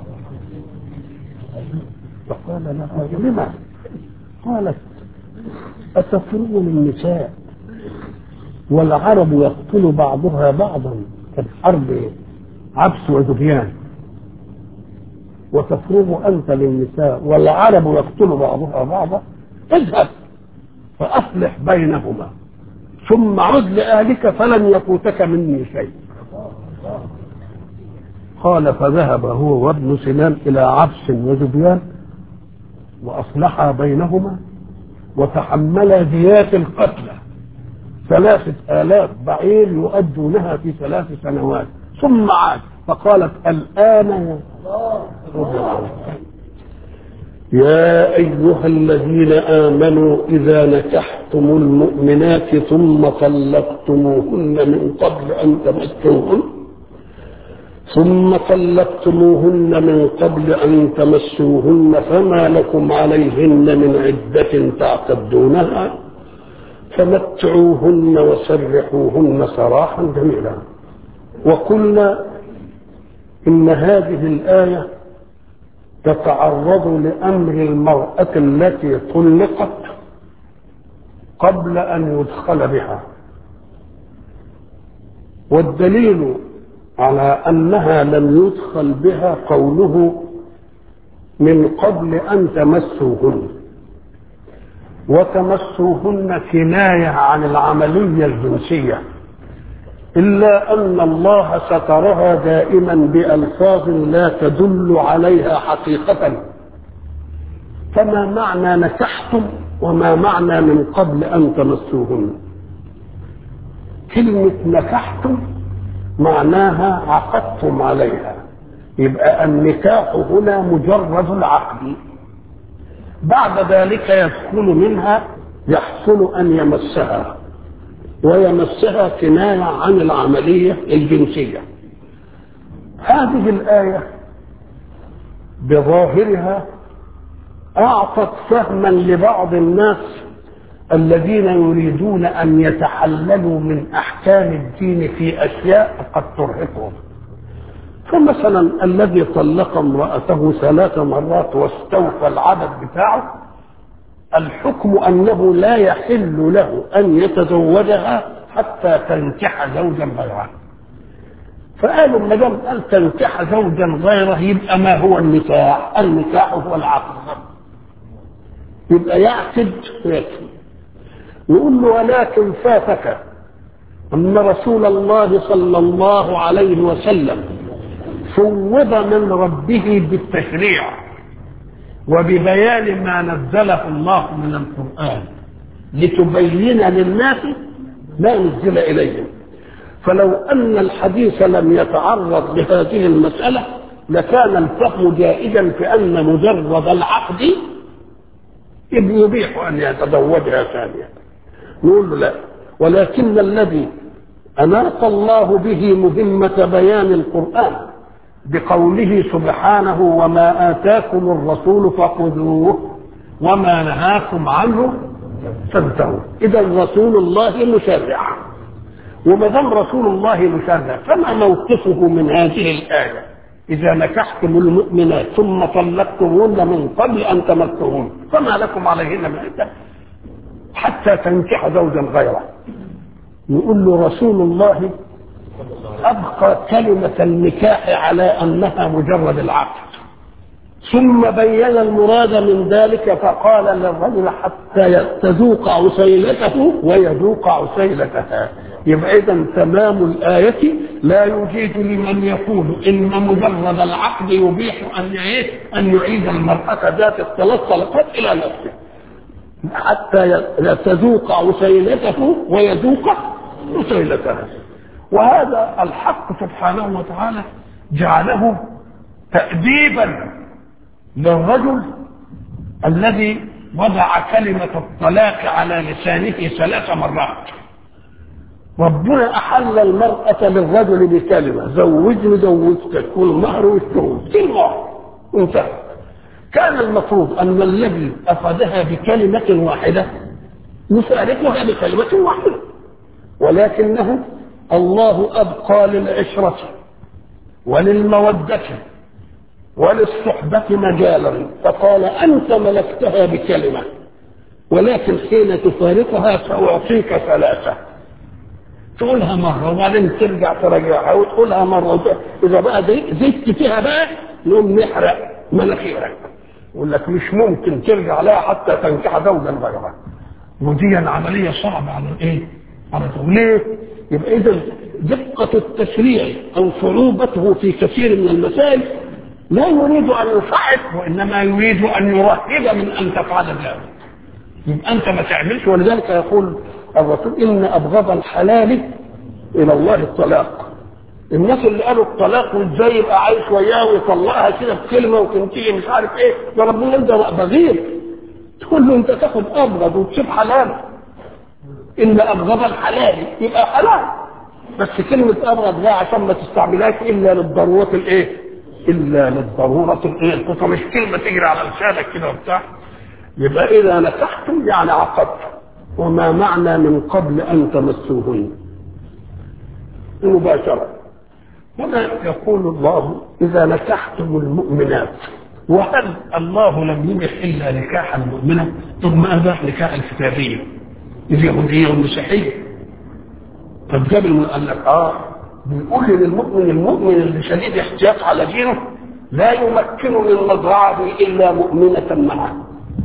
A: فقال لها لما قالت أتفرون النساء والعرب يقتل بعضها بعضا كالحرب عبس وذبيان وتفرغ أنت للنساء والعرب يقتل بعضها بعضا اذهب فأصلح بينهما ثم عد لأهلك فلن يفوتك مني شيء قال فذهب هو وابن سنان إلى عبس وذبيان وأصلحا بينهما وتحملا ديات القتلى ثلاثة آلاف بعير يؤدونها في ثلاث سنوات ثم عاد فقالت الآن يا أيها الذين آمنوا إذا نكحتم المؤمنات ثم طلقتموهن من قبل أن تمسوهن ثم طلقتموهن من قبل أن تمسوهن فما لكم عليهن من عدة تعتدونها فمتعوهن وسرحوهن سراحا جميلا وقلنا إن هذه الآية تتعرض لأمر المرأة التي طلقت قبل أن يدخل بها والدليل على أنها لم يدخل بها قوله من قبل أن تمسوهن وتمسوهن كناية عن العملية الجنسية إلا أن الله سترها دائما بألفاظ لا تدل عليها حقيقة فما معنى نكحتم وما معنى من قبل أن تمسوهن كلمة نكحتم معناها عقدتم عليها يبقى النكاح هنا مجرد العقد بعد ذلك يدخل منها يحصل أن يمسها ويمسها كناية عن العملية الجنسية هذه الآية بظاهرها أعطت فهما لبعض الناس الذين يريدون أن يتحللوا من أحكام الدين في أشياء قد ترهقهم فمثلا الذي طلق امرأته ثلاث مرات واستوفى العدد بتاعه الحكم أنه لا يحل له أن يتزوجها حتى تنكح زوجا غيره فقالوا ما دام قال تنكح زوجا غيره يبقى ما هو النكاح؟ النكاح هو العقد يبقى يعقد ويكفي يقول له ولكن فاتك أن رسول الله صلى الله عليه وسلم فوض من ربه بالتشريع وببيان ما نزله الله من القرآن لتبين للناس ما نزل إليهم فلو أن الحديث لم يتعرض لهذه المسألة لكان الفهم جائزا في أن مجرد العقد يبيح أن يتزوجها ثانية نقول له لا ولكن الذي أناط الله به مهمة بيان القرآن بقوله سبحانه وما آتاكم الرسول فخذوه وما نهاكم عنه فانتهوا إذا رسول الله مشرع وما دام رسول الله مشرع فما موقفه من هذه الآية إذا نكحتم المؤمنات ثم طلقتموهن من قبل أن تمسوهن فما لكم عليهن من عدة حتى تنكح زوجا غيره يقول له رسول الله أبقى كلمة النكاح على أنها مجرد العقد ثم بين المراد من ذلك فقال للرجل حتى تذوق عسيلته ويذوق عسيلتها يبقى اذا تمام الآية لا يجيد لمن يقول إن مجرد العقد يبيح أن أن يعيد المرأة ذات الثلاث طلقات إلى نفسه حتى تذوق عسيلته ويذوق عسيلتها وهذا الحق سبحانه وتعالى جعله تأديبا للرجل الذي وضع كلمة الطلاق على لسانه ثلاث مرات ربنا أحل المرأة للرجل بكلمة زوجني زوجتك والمهر والشهود كلمة انتهى كان المفروض أن الذي أخذها بكلمة واحدة يفارقها بكلمة واحدة ولكنه الله أبقى للعشرة وللمودة وللصحبة مجالا فقال أنت ملكتها بكلمة ولكن حين تفارقها سأعطيك ثلاثة تقولها مرة وبعدين ترجع تراجعها وتقولها مرة إذا بقى زدت فيها بقى نقوم نحرق مناخيرك يقول لك مش ممكن ترجع لها حتى تنكح زوجا غيرها ودي عملية صعبة على الايه؟ على ليه؟ يبقى إذا دقة التشريع أو صعوبته في كثير من المسائل لا يريد أن يصعب وإنما يريد أن يرهب من أن تفعل ذلك يبقى أنت ما تعملش ولذلك يقول الرسول إن أبغض الحلال إلى الله الطلاق الناس اللي قالوا الطلاق وازاي يبقى عايش وياه ويطلقها كده بكلمه وتنتهي مش عارف ايه ده ربنا انت بغير تقول له انت تاخد ابغض وتسيب حلال ان ابغض الحلال يبقى حلال بس كلمه ابغض ده عشان ما تستعملهاش الا للضرورات الايه؟ الا للضروره الايه؟ القصه مش كلمه تجري على لسانك كده وبتاع يبقى اذا نكحتم يعني عقدتم وما معنى من قبل ان تمسوهن مباشره هنا يقول الله إذا نكحتم المؤمنات وهل الله لم يبح إلا نكاح المؤمنة طب ما أباح نكاح الكتابية اليهودية والمسيحية طب جاب قال لك آه بيقول للمؤمن المؤمن اللي شديد احتياط على دينه لا يمكن من مزرعه إلا مؤمنة معه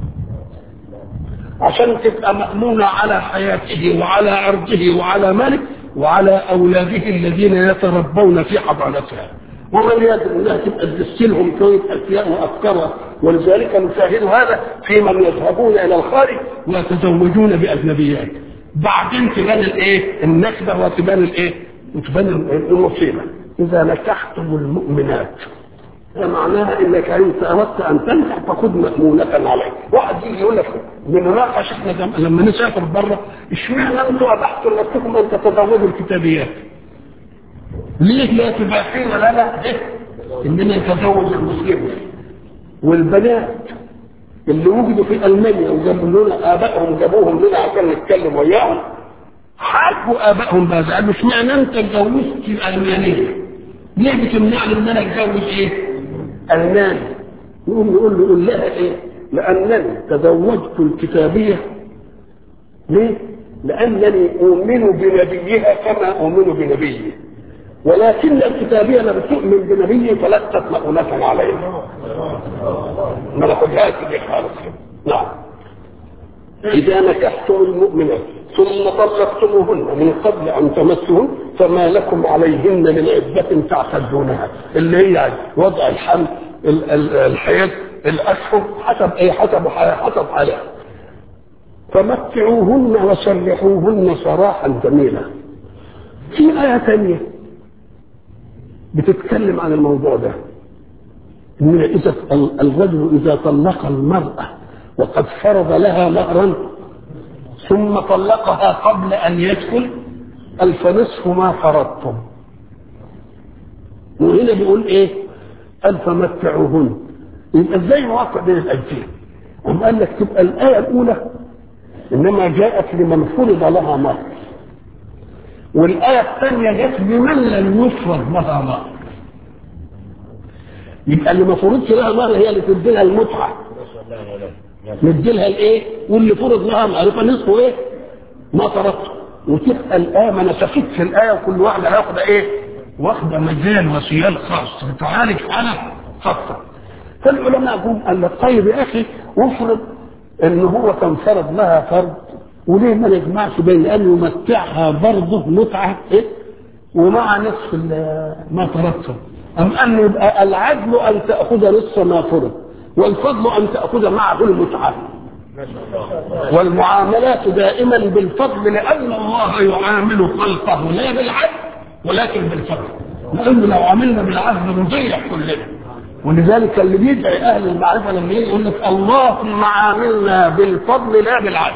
A: عشان تبقى مأمونة على حياته وعلى عرضه وعلى ماله وعلى أولاده الذين يتربون في حضانتها ومن يدري انها تبقى تدسلهم شويه اشياء وافكار ولذلك نشاهد هذا في من يذهبون الى الخارج ويتزوجون باجنبيات بعدين تبان الايه؟ النكبه وتبان الايه؟ وتبان المصيبه اذا نكحتم المؤمنات ده معناها انك انت اردت ان تنكح فخذ مامونه عليك واحد يجي يقول لك بنناقش احنا لما نسافر بره اشمعنى انتم ابحتوا لنفسكم ان تتزوجوا الكتابيات ليه لا تباحين لنا إيه؟ اننا نتزوج المسلمين والبنات اللي وجدوا في المانيا وجابوا لنا ابائهم جابوهم لنا عشان نتكلم وياهم حاجوا ابائهم بقى قالوا اشمعنى انت اتجوزت الالمانيه؟ ليه بتمنعني ان انا اتجوز ايه؟ الماني يقوم يقول له قول لها ايه؟ لانني تزوجت الكتابيه ليه؟ لانني اؤمن بنبيها كما اؤمن بنبيه ولكن الكتابية لما تؤمن بنبي فلست مؤونة عليه ما ناخدهاش دي خالص نعم إذا نكحتم المؤمنات ثم طلقتموهن من قبل أن تمسهن فما لكم عليهن من عدة تعتدونها اللي هي وضع الحمل الحيض الأشهر حسب إيه حسب حسب حالها فمتعوهن وسرحوهن سراحا جميلا في آية ثانية بتتكلم عن الموضوع ده ان اذا الرجل اذا طلق المراه وقد فرض لها مهرا ثم طلقها قبل ان يدخل قال فنصف ما فرضتم وهنا بيقول ايه قال فمتعوهن يبقى ازاي نوقع بين الايتين أم قال لك تبقى الايه الاولى انما جاءت لمن فرض لها مهر والآية الثانية جت بمن لم يفرض لها مهر يبقى اللي ما فرضش لها مهر هي اللي تدي لها المتعه ندي لها الايه واللي فرض لها مهر فنصفه ايه ما فرضته وتبقى الايه ما نسختش الايه وكل واحده هياخد ايه واخده مجال وسيال خاص بتعالج حاله خاصه فالعلماء جم قال لك طيب يا اخي افرض ان هو كان فرض لها فرض وليه ما نجمعش بين ان يمتعها برضه متعه ايه ومع نصف ما فرضته ام ان يبقى العدل ان تاخذ نصف ما فرض والفضل ان تاخذ معه المتعه والمعاملات دائما بالفضل لان الله يعامل خلقه لا بالعدل ولكن بالفضل لانه لو عملنا بالعدل نضيع كلنا ولذلك اللي بيدعي اهل المعرفه لما يجي يقول لك اللهم عاملنا بالفضل لا بالعدل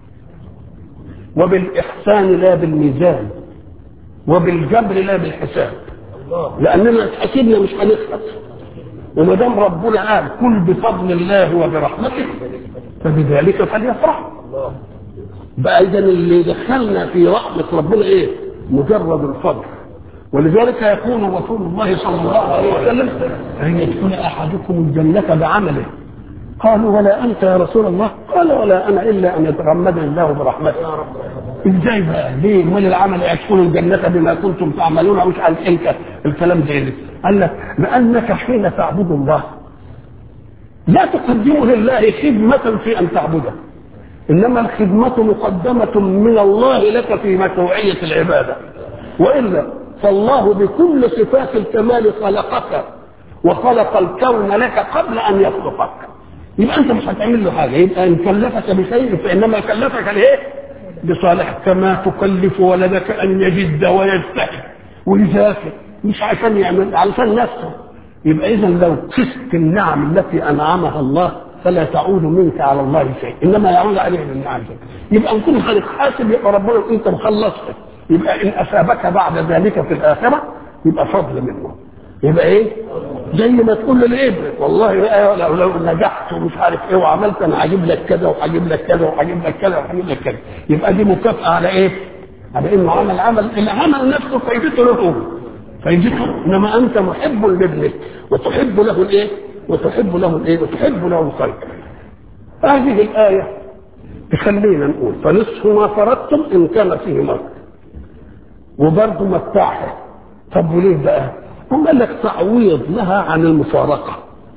A: وبالاحسان لا بالميزان وبالجبر لا بالحساب لاننا حسبنا مش هنخلص وما دام ربنا قال كل بفضل الله وبرحمته فبذلك فليفرح بقى اذا اللي دخلنا في رحمه ربنا ايه مجرد الفضل ولذلك يقول رسول الله صلى الله عليه وسلم ان يدخل احدكم الجنه بعمله قالوا ولا انت يا رسول الله قال ولا انا الا ان يتغمدني الله برحمته ازاي بقى ليه امال العمل يدخل الجنه بما كنتم تعملون مش عارف انت الكلام ده ليه قال لك لانك حين تعبد الله لا تقدمه لله خدمه في ان تعبده انما الخدمه مقدمه من الله لك في مشروعيه العباده والا فالله بكل صفات الكمال خلقك وخلق الكون لك قبل ان يخلقك يبقى انت مش هتعمل له حاجه يبقى ان كلفك بشيء فانما كلفك لايه؟ لصالح كما تكلف ولدك ان يجد ويجتهد ويذاكر مش عشان يعمل علشان نفسه يبقى اذا لو قست النعم التي انعمها الله فلا تعود منك على الله شيء انما يعود عليه بالنعم يبقى ان كنت خالق حاسب يبقى ربنا انت مخلصت يبقى ان اصابك بعد ذلك في الاخره يبقى فضل منه يبقى ايه زي ما تقول للابن والله بقى لو, لو نجحت ومش عارف ايه وعملت انا هجيب لك كذا وهجيب لك كذا وهجيب لك كذا وهجيب لك كذا يبقى دي مكافاه على ايه على انه عمل عمل العمل نفسه فايدته له فايدته انما انت محب لابنك وتحب له الايه وتحب له الايه وتحب له الخير هذه الايه تخلينا نقول فنصف ما فرضتم ان كان فيه مرض وبرضه متاعها طب وليه بقى؟ هم قال لك تعويض لها عن المفارقة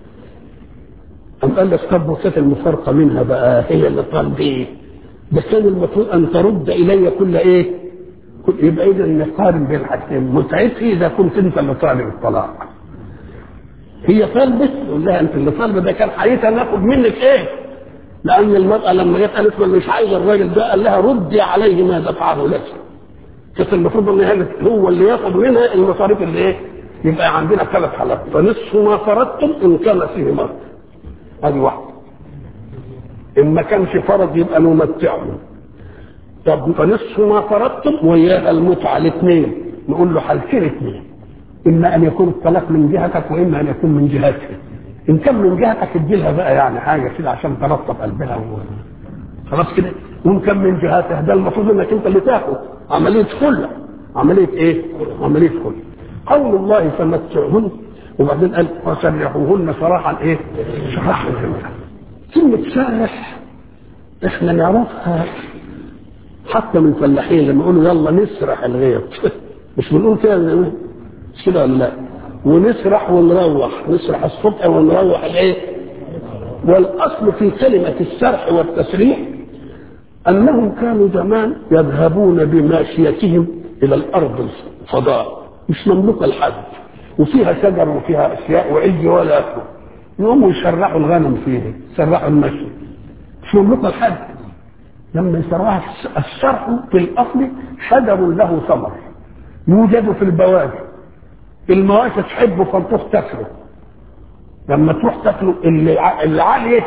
A: أم قال لك طب وكانت المفارقة منها بقى هي اللي طالب ايه؟ بس كان المفروض أن ترد إلي كل إيه؟ كل يبقى إذا نقارن بين الحاجتين متعتي إذا كنت أنت اللي طالب الطلاق هي طالبت يقول لها أنت اللي طالبة ده كان حقيقة ناخد منك إيه؟ لأن المرأة لما جت قالت له مش عايزة الراجل ده قال لها ردي عليه ما دفعه لك كانت المفروض ان هو اللي ياخد منها المصاريف اللي ايه؟ يبقى عندنا ثلاث حالات فنصف ما فرضتم ان كان فيه مرض هذه واحده ان ما كانش فرض يبقى نمتعه طب فنصف ما فرضتم وياها المتعه الاثنين نقول له حالتين اثنين اما ان يكون الطلاق من جهتك واما ان يكون من جهتك ان كان من جهتك ادي لها بقى يعني حاجه كده عشان ترطب قلبها و... خلاص كده وان كان من جهتها ده المفروض انك انت اللي تاخد عمليه خلع عمليه ايه؟ عمليه خلع قول الله فمتعهن وبعدين قال فسرحوهن سراحا ايه؟ سراحا جميلا كلمة سارح احنا نعرفها حتى من فلاحين لما يقولوا يلا نسرح الغيط مش بنقول كده مش كده ولا لا؟ ونسرح ونروح نسرح الصبح ونروح الايه؟ والاصل في كلمة السرح والتسريح انهم كانوا زمان يذهبون بماشيتهم الى الارض الفضاء مش مملوكه لحد وفيها شجر وفيها اشياء وعز ولا اكل يقوموا يشرحوا الغنم فيها يشرحوا المشي مش مملوكه لحد لما يشرحها الشرح في الاصل شجر له ثمر يوجد في البوادي المواشي تحبه فلتروح تاكله لما تروح تاكله اللي اللي عاليه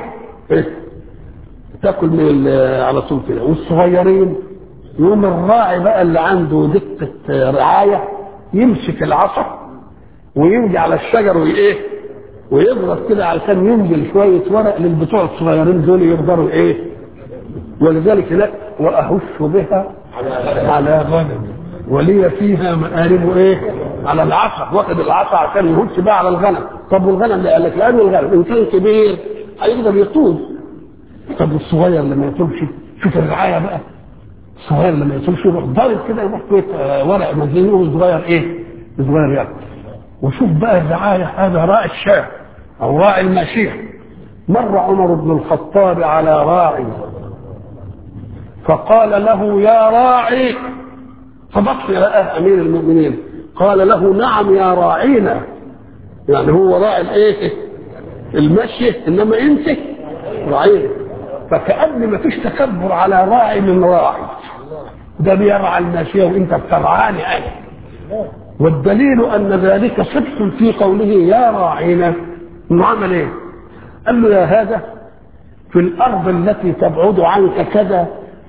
A: تاكل من على طول كده والصغيرين يوم الراعي بقى اللي عنده دقة رعاية يمسك العصا ويمجي على الشجر وايه ويضغط كده علشان ينزل شوية ورق للبتوع الصغيرين دول يقدروا ايه ولذلك لا وأهش بها على غنم ولي فيها مآرب ايه على العصا واخد العصا عشان يهش بقى على الغنم طب والغنم ده قال لك لانه الغنم ان كان كبير هيقدر يطول طب والصغير لما يطولش شوف الرعايه بقى الصغير لما يطولش يروح ضارب كده يروح بيت ورق مدينه والصغير ايه؟ الصغير ياكل وشوف بقى الرعايه هذا راعي الشاه او راعي الماشيه مر عمر بن الخطاب على راعي فقال له يا راعي فبص رآه امير المؤمنين قال له نعم يا راعينا يعني هو راعي الايه المشي انما انت راعينا فكأن ما فيش تكبر على راعي من راعي ده بيرعى الماشية وانت بترعاني انا والدليل ان ذلك صدق في قوله يا راعينا انه عمل ايه قال له يا هذا في الارض التي تبعد عنك كذا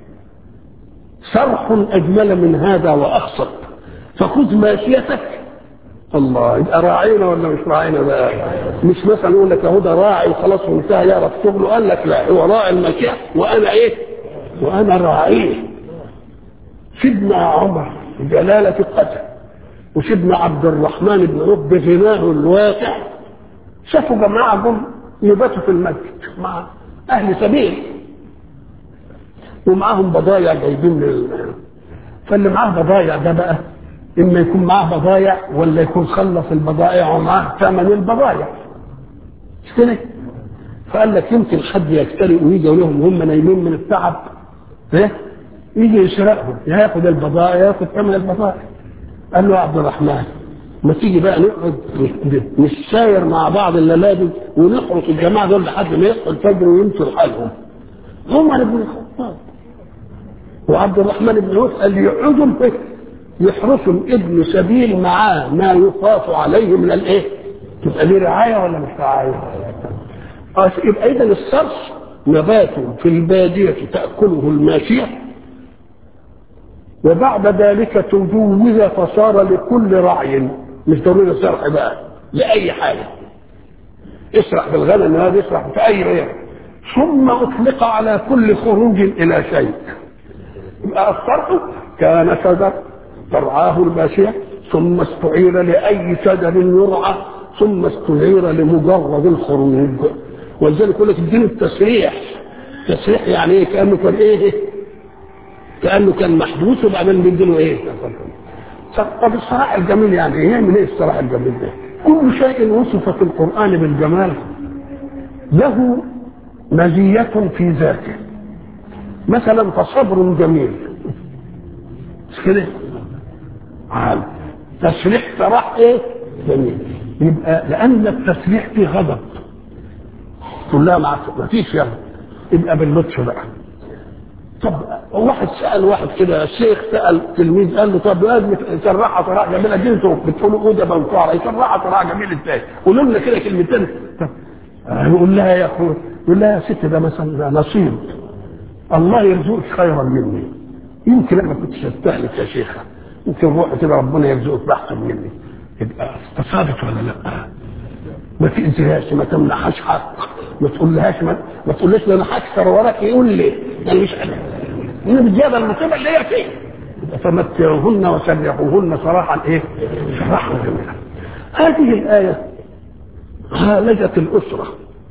A: صرح اجمل من هذا واخصب فخذ ماشيتك الله يبقى راعينا ولا مش راعينا بقى مش مثلا يقول لك اهو ده راعي وخلاص وانتهى يعرف شغله قال لك لا هو راعي الماشيه وانا ايه؟ وانا راعيه سيدنا عمر بجلاله قدر وسيدنا عبد الرحمن بن عوف بغناه الواسع شافوا جماعه جم يباتوا في المسجد مع اهل سبيل ومعاهم بضايع جايبين من فاللي معاه بضايع ده بقى اما يكون معاه بضايع ولا يكون خلص البضائع ومعاه ثمن البضايع مش كده؟ فقال لك يمكن حد يكترئ ويجي لهم وهم نايمين من التعب ايه؟ يجي يسرقهم ياخد البضائع ياخد ثمن البضائع قال له يا عبد الرحمن ما تيجي بقى نقعد نساير مع بعض الليله دي ونحرس الجماعه دول لحد ما يصحوا الفجر ويمشوا لحالهم عمر بن الخطاب وعبد الرحمن بن عوف قال يقعدوا يحرسوا ابن سبيل معاه ما يخاف عليه من الايه؟ تبقى دي رعايه ولا مش رعايه؟ يبقى اذا الصرص نبات في الباديه تاكله الماشيه وبعد ذلك تجوز فصار لكل رعي مش ضروري سرح بقى لاي حاجه اسرح بالغنم هذا اسرح في اي غير ثم اطلق على كل خروج الى شيء يبقى الصرح كان شجر ترعاه الماشيه ثم استعير لاي شجر يرعى ثم استعير لمجرد الخروج ولذلك يقول لك اديني التسريح تسريح يعني ايه كانه كان ايه كانه كان محبوس وبعدين بيديله ايه طب الصراح الجميل يعني ايه من ايه الصراح الجميل ده كل شيء وصف في القران بالجمال له مزيه في ذاته مثلا فصبر جميل مش كده عال تسريح صراح ايه جميل يبقى لان التسريح فيه غضب تقول لها ما فيش يا يبقى باللطف بقى طب واحد سال واحد كده الشيخ سال تلميذ قال له طب لازم يسرحها صراحه جميله دي انتوا بتقولوا ايه ده بنصاره يسرحها صراحه جميل ازاي؟ قولوا لنا كده كلمتين طب يقول لها يا اخويا يقول لها يا ست ده مثلا نصيب الله يرزقك خيرا مني يمكن انا ما كنتش استهلك يا شيخه يمكن روحي كده ربنا يرزقك احسن مني يبقى تصادف ولا لا؟ ما تأذيهاش ما تمنحهاش حق ما تقولهاش ما, ما تقولش انا هكسر وراك يقول لي انا مش انا انا بالزياده المصيبه اللي هي فيه فمتعوهن وسرحوهن صراحا ايه؟ صراحا جميلا هذه الايه عالجت الاسره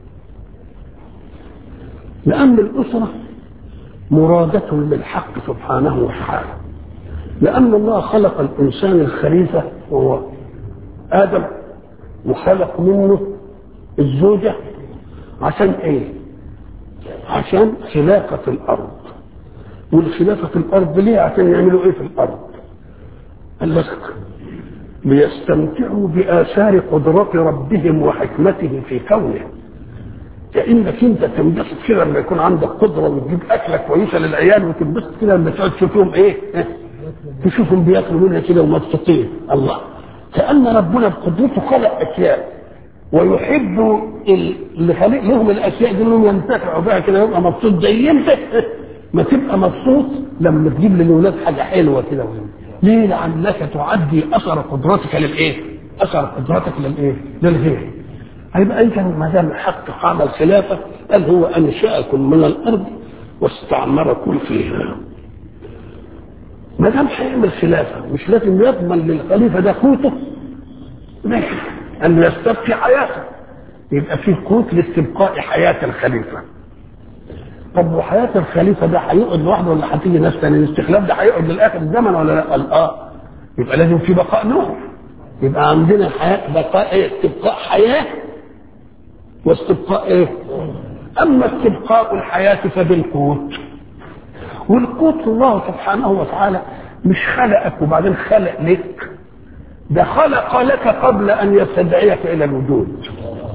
A: لان الاسره مرادة للحق سبحانه وتعالى لأن الله خلق الإنسان الخليفة وهو آدم وخلق منه الزوجة عشان ايه عشان خلافة الأرض والخلافة الأرض ليه عشان يعملوا ايه في الأرض قال لك ليستمتعوا بآثار قدرة ربهم وحكمته في كونه كأنك انت تنبسط كده لما يكون عندك قدرة وتجيب أكلة كويسة للعيال وتنبسط كده لما تقعد تشوفهم ايه تشوفهم بياكلوا منها كده ومبسوطين الله كأن ربنا بقدرته خلق أشياء ويحب اللي خلق لهم الأشياء دي إنهم ينتفعوا بها كده يبقى مبسوط زي أنت ما تبقى مبسوط لما تجيب للولاد حاجة حلوة كده ليه؟ لأنك تعدي أثر قدرتك للإيه؟ أثر قدرتك للإيه؟ للغير هيبقى أنت ما دام حق عمل خلافة قال هو أنشأكم من الأرض واستعمركم فيها ما دام هيعمل خلافه مش لازم يضمن للخليفه ده قوته ماشي أن يستبقي حياته يبقى فيه قوت لاستبقاء حياة الخليفة طب وحياة الخليفة ده هيقعد لوحده ولا هتيجي ناس تاني الاستخلاف ده هيقعد للآخر الزمن ولا لا؟ قال اه يبقى لازم في بقاء نوح يبقى عندنا حياة بقاء ايه استبقاء حياة واستبقاء ايه اما استبقاء الحياة فبالقوت والقوت الله سبحانه وتعالى مش خلقك وبعدين خلق لك ده خلق لك قبل ان يستدعيك الى الوجود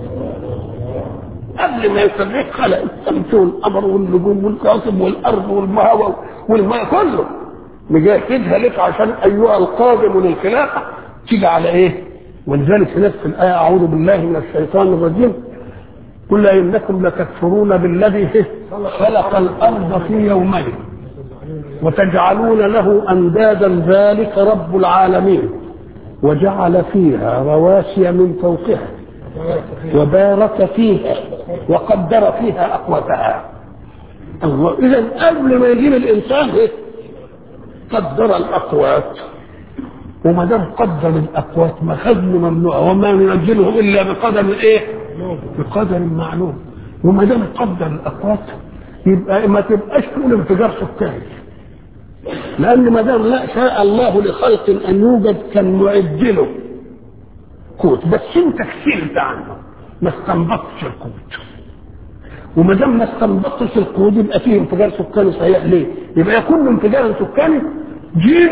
A: قبل ما يستدعيك خلق الشمس والقمر والنجوم والكواكب والارض والهواء والماء كله مجهزها لك عشان ايها القادم للخلافه تيجي على ايه؟ ولذلك هناك في الايه اعوذ بالله من الشيطان الرجيم قل انكم لتكفرون بالذي خلق الارض في يومين وتجعلون له اندادا ذلك رب العالمين وجعل فيها رواسي من فوقها وبارك فيها وقدر فيها اقواتها الله اذا قبل ما يجيب الانسان إيه؟ قدر الاقوات وما دام قدر الاقوات مخزن ممنوع وما ننزله الا بقدر ايه؟ بقدر معلوم وما دام قدر الاقوات يبقى ما تبقاش تقول انفجار سكاني لان ما دام لا شاء الله لخلق ان يوجد كان معد له قوت بس انت كسلت عنه ما استنبطتش القوت وما دام ما استنبطتش القوت يبقى فيه انفجار سكاني صحيح ليه؟ يبقى يكون انفجار سكاني جيل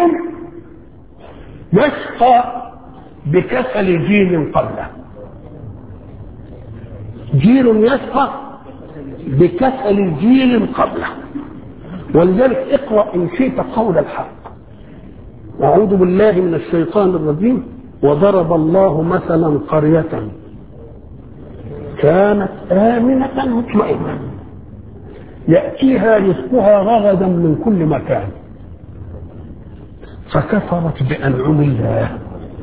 A: يشقى بكسل جيل قبله جيل يشقى بكسل جيل قبله ولذلك اقرا ان شئت قول الحق اعوذ بالله من الشيطان الرجيم وضرب الله مثلا قريه كانت امنه مطمئنه ياتيها رزقها رغدا من كل مكان فكفرت بانعم الله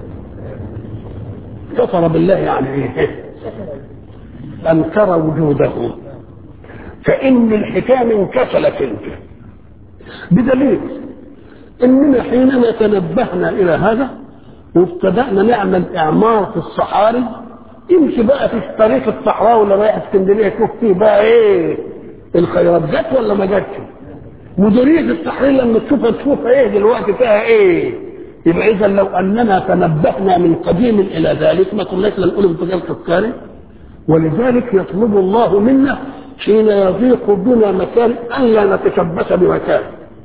A: كفر بالله يعني ايه انكر وجوده فان الحكام انكسلت انت بدليل اننا حينما تنبهنا الى هذا وابتدانا نعمل اعمار في الصحاري امشي بقى في الطريق الصحراوي اللي رايح اسكندريه شوف فيه بقى ايه الخيرات جت ولا ما جاتش مديريه التحرير لما تشوفها تشوفها ايه دلوقتي فيها ايه يبقى اذا لو اننا تنبهنا من قديم الى ذلك ما كناش نقول انفجار سكري ولذلك يطلب الله منا حين يضيق بنا مكان الا نتشبث بمكان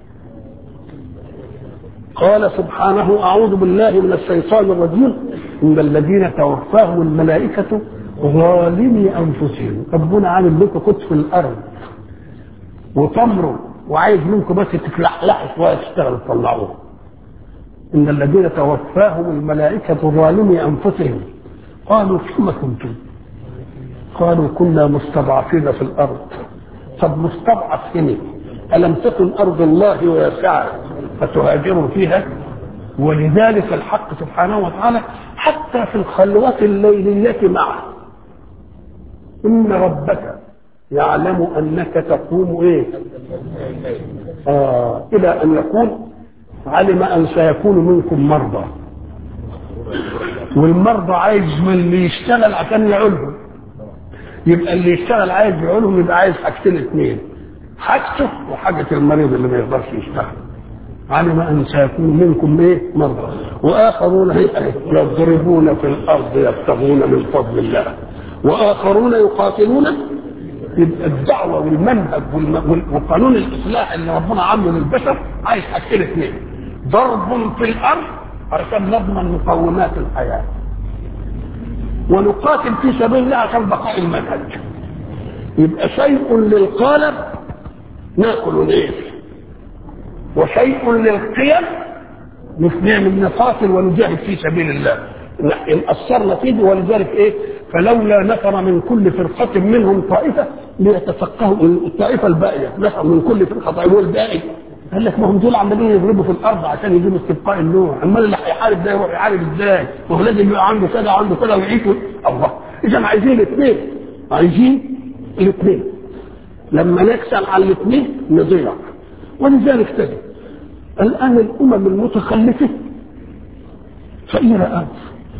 A: قال سبحانه اعوذ بالله من الشيطان الرجيم ان الذين توفاهم الملائكه ظالمي انفسهم ربنا عامل لكم كنت في الارض وتمروا وعايز منكم بس تتلحلحوا شويه تشتغلوا تطلعوه ان الذين توفاهم الملائكه ظالمي انفسهم قالوا فيما كنتم قالوا كنا مستضعفين في الارض طب مستضعف هنا الم تكن ارض الله واسعه فتهاجروا فيها ولذلك الحق سبحانه وتعالى حتى في الخلوات الليليه معه ان ربك يعلم انك تقوم ايه آه الى ان يقول علم ان سيكون منكم مرضى والمرضى عايز من اللي يشتغل عشان يعولهم يبقى اللي يشتغل عايز يعولهم يبقى عايز حاجتين اثنين حاجته وحاجة المريض اللي ما يقدرش يشتغل علم ان سيكون منكم ايه مرضى واخرون يضربون في الارض يبتغون من فضل الله واخرون يقاتلون يبقى الدعوه والمنهج وقانون الاصلاح اللي ربنا عامله للبشر عايز حاجتين اثنين ضرب في الارض عشان نضمن مقومات الحياه ونقاتل في سبيل الله عشان بقاء المنهج يبقى شيء للقالب ناكل ونعيش وشيء للقيم نعمل نقاتل ونجاهد في سبيل الله ان اثرنا فيه ولذلك ايه فلولا نفر من كل فرقة منهم طائفة ليتفقهوا الطائفة الباقية نفر من كل فرقة طائفة والباقي قال لك ما هم دول عمالين يضربوا في الارض عشان يجيبوا استبقاء النوع امال اللي هيحارب ده يروح يحارب ازاي؟ ما هو لازم يبقى عنده كذا وعنده كذا ويعيش الله اذا عايزين الاثنين عايزين الاثنين لما نكسل على الاثنين نضيع ولذلك تجد الان الامم المتخلفه فقيره قوي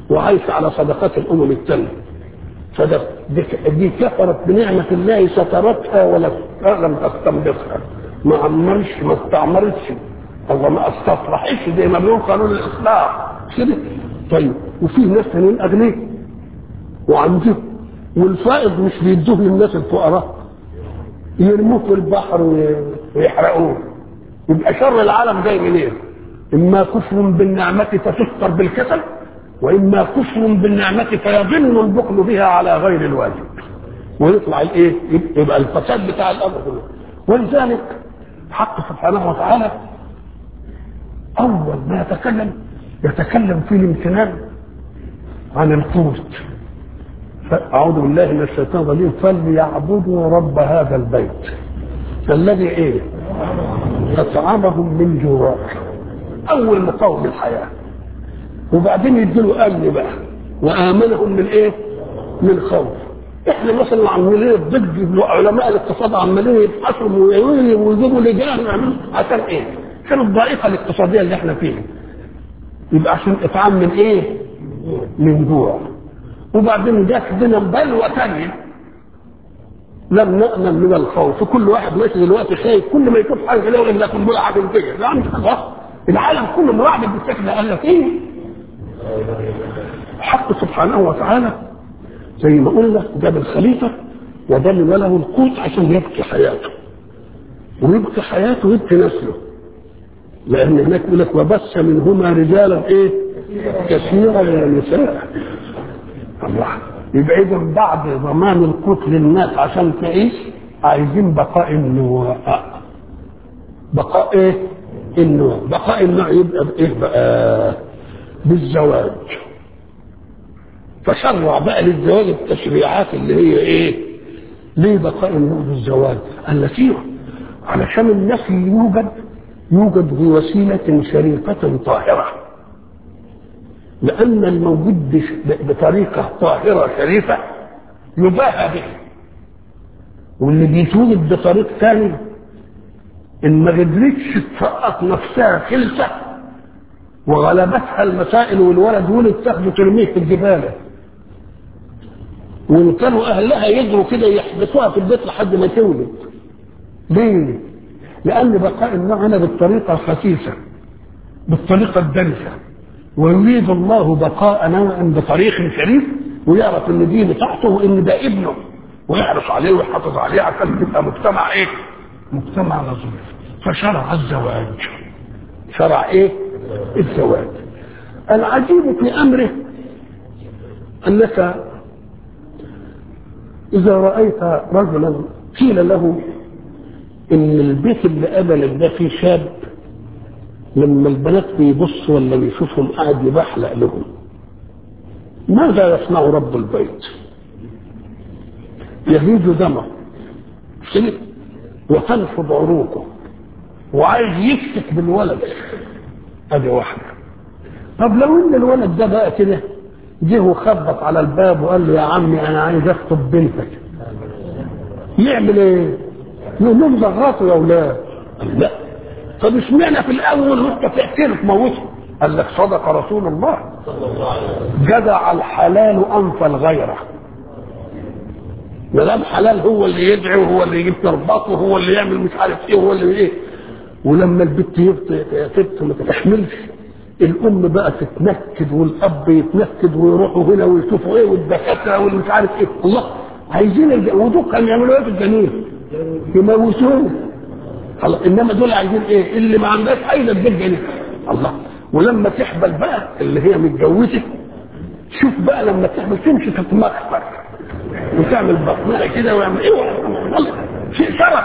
A: وعايش على صدقات الامم الثانيه فده دي كفرت بنعمه الله سترتها ولا لم تستنبطها ما عمرش ما استعمرتش الله ما استصلحش زي ما بيقول قانون الاصلاح كده طيب وفي ناس تانيين اغنياء وعندهم والفائض مش بيدوه للناس الفقراء يرموه في البحر ويحرقوه يبقى شر العالم جاي منين؟ اما كفر بالنعمه فتستر بالكسل واما كفر بالنعمه فيظن البخل بها على غير الواجب ويطلع الايه؟ يبقى الفساد بتاع الامر كله ولذلك حق سبحانه وتعالى اول ما يتكلم يتكلم في الامتنان عن القوت أعوذ بالله من الشيطان الرجيم فليعبدوا رب هذا البيت الذي إيه؟ أطعمهم من جوع أول مقاوم الحياة وبعدين يديله أمن بقى وآمنهم من إيه؟ من خوف احنا مثلا عمالين ضد علماء الاقتصاد عمالين يبحثوا ويجيبوا لجان ويعملوا عشان ايه؟ عشان الضائقه الاقتصاديه اللي احنا فيها. يبقى عشان اطعام من ايه؟ من جوع. وبعدين جات بنا بلوى ثانيه لم نأمن من الخوف كل واحد ماشي دلوقتي خايف كل ما يشوف حاجه يلاقي ان قنبله هتنفجر لا مش خلاص العالم كله مرعب بالشكل ده قال لك ايه؟ حق سبحانه وتعالى زي ما قلنا جاب الخليفه وضل له القوت عشان يبقي حياته ويبقي حياته ويبقي نسله لان هناك يقول لك وبث منهما رجالا ايه؟ كثيرا من النساء الله يبقى اذا بعد ضمان القوت للناس عشان تعيش عايزين بقاء النوع بقاء ايه؟ النوع بقاء النوع يبقى بايه بقى؟ بالزواج فشرع بقى للزواج التشريعات اللي هي ايه؟ ليه بقاء النوع بالزواج؟ قال لك ايوه علشان النسل يوجد يوجد بوسيلة شريفة طاهرة لأن الموجود بطريقة طاهرة شريفة يباهى به واللي بيتوجد بطريق ثاني إن ما قدرتش تسقط نفسها خلسة وغلبتها المسائل والولد ولد تاخده ترميه في الجبال وإن كانوا أهلها يجروا كده يحبسوها في البيت لحد ما تولد ليه؟ لأن بقاء النوع هنا بالطريقة الخسيسة بالطريقة الدنسة ويريد الله بقاء نوع بطريق شريف ويعرف ان دي بتاعته وان ده ابنه ويحرص عليه ويحافظ عليه عشان تبقى مجتمع ايه؟ مجتمع نظيف فشرع الزواج شرع ايه؟ الزواج العجيب في امره انك اذا رايت رجلا قيل له ان البيت اللي قبلك ده فيه شاب لما البنات بيبصوا ولا بيشوفهم قاعد يبحلق لهم ماذا يصنع رب البيت يهيج دمه كده وتنفض عروقه وعايز يكشف بالولد ادي واحده طب لو ان الولد ده بقى كده جه وخبط على الباب وقال له يا عمي انا عايز اخطب بنتك يعمل ايه؟ يقول لهم ضغطوا يا اولاد لا طب اشمعنى في الاول وانت تقتله تموته قال لك صدق رسول الله جدع الحلال انفى الغيره ما دام حلال هو اللي يدعي وهو اللي يجيب تربطه وهو اللي يعمل مش عارف ايه وهو اللي ايه ولما البت تبت ما تحملش الام بقى تتنكد والاب يتنكد ويروحوا هنا ويشوفوا ايه والدكاتره والمش عارف ايه الله عايزين الج... ودول كانوا يعملوا ايه في الجنين؟ يموتوه الله انما دول عايزين ايه؟ اللي ما عندهاش حيله تجيب جنين الله ولما تحبل بقى اللي هي متجوزه شوف بقى لما تحبل تمشي تتمخفر وتعمل بطنها كده ويعمل ايه والله شيء شرف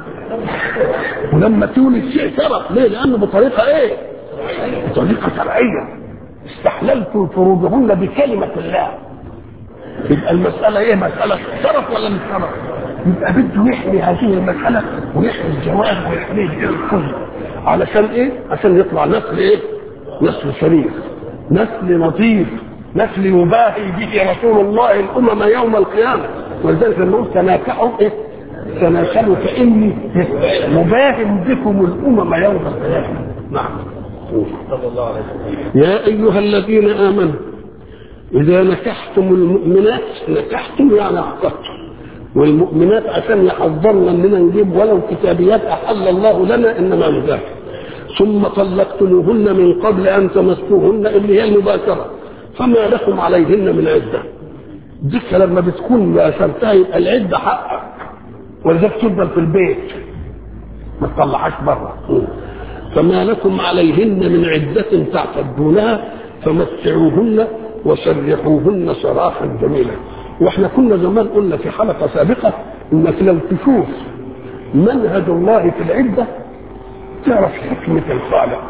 A: ولما تولد شيء شرف ليه؟ لانه بطريقه ايه؟ بطريقه شرعيه استحللتم فروجهن بكلمه الله يبقى المساله ايه؟ مساله شرف ولا مش شرف؟ يبقى بده يحمي هذه المساله ويحمي الجواز ويحمي الكل علشان ايه؟ عشان يطلع نسل ايه؟ نسل شريف نسل لطيف نسل يباهي به رسول الله الامم يوم القيامه ولذلك لما قلت تناكحوا ايه؟ تناسلوا فاني مباهم بكم الامم يوم القيامه نعم صلى الله عليه وسلم يا ايها الذين امنوا إذا نكحتم المؤمنات نكحتم يعني عقدتم والمؤمنات عشان يحذرنا اننا نجيب ولو كتابيات احل الله لنا انما نذاكر ثم طلقتموهن من قبل ان تمسوهن اللي هي المباشره فما لكم عليهن من عده ديك لما بتكون باشرتها يبقى العده حقك ولذلك تفضل في البيت ما تطلعهاش بره فما لكم عليهن من عدة تعتدونها فمتعوهن وسرحوهن سراحا جميلا واحنا كنا زمان قلنا في حلقة سابقة انك لو تشوف منهج الله في العدة تعرف حكمة الخالق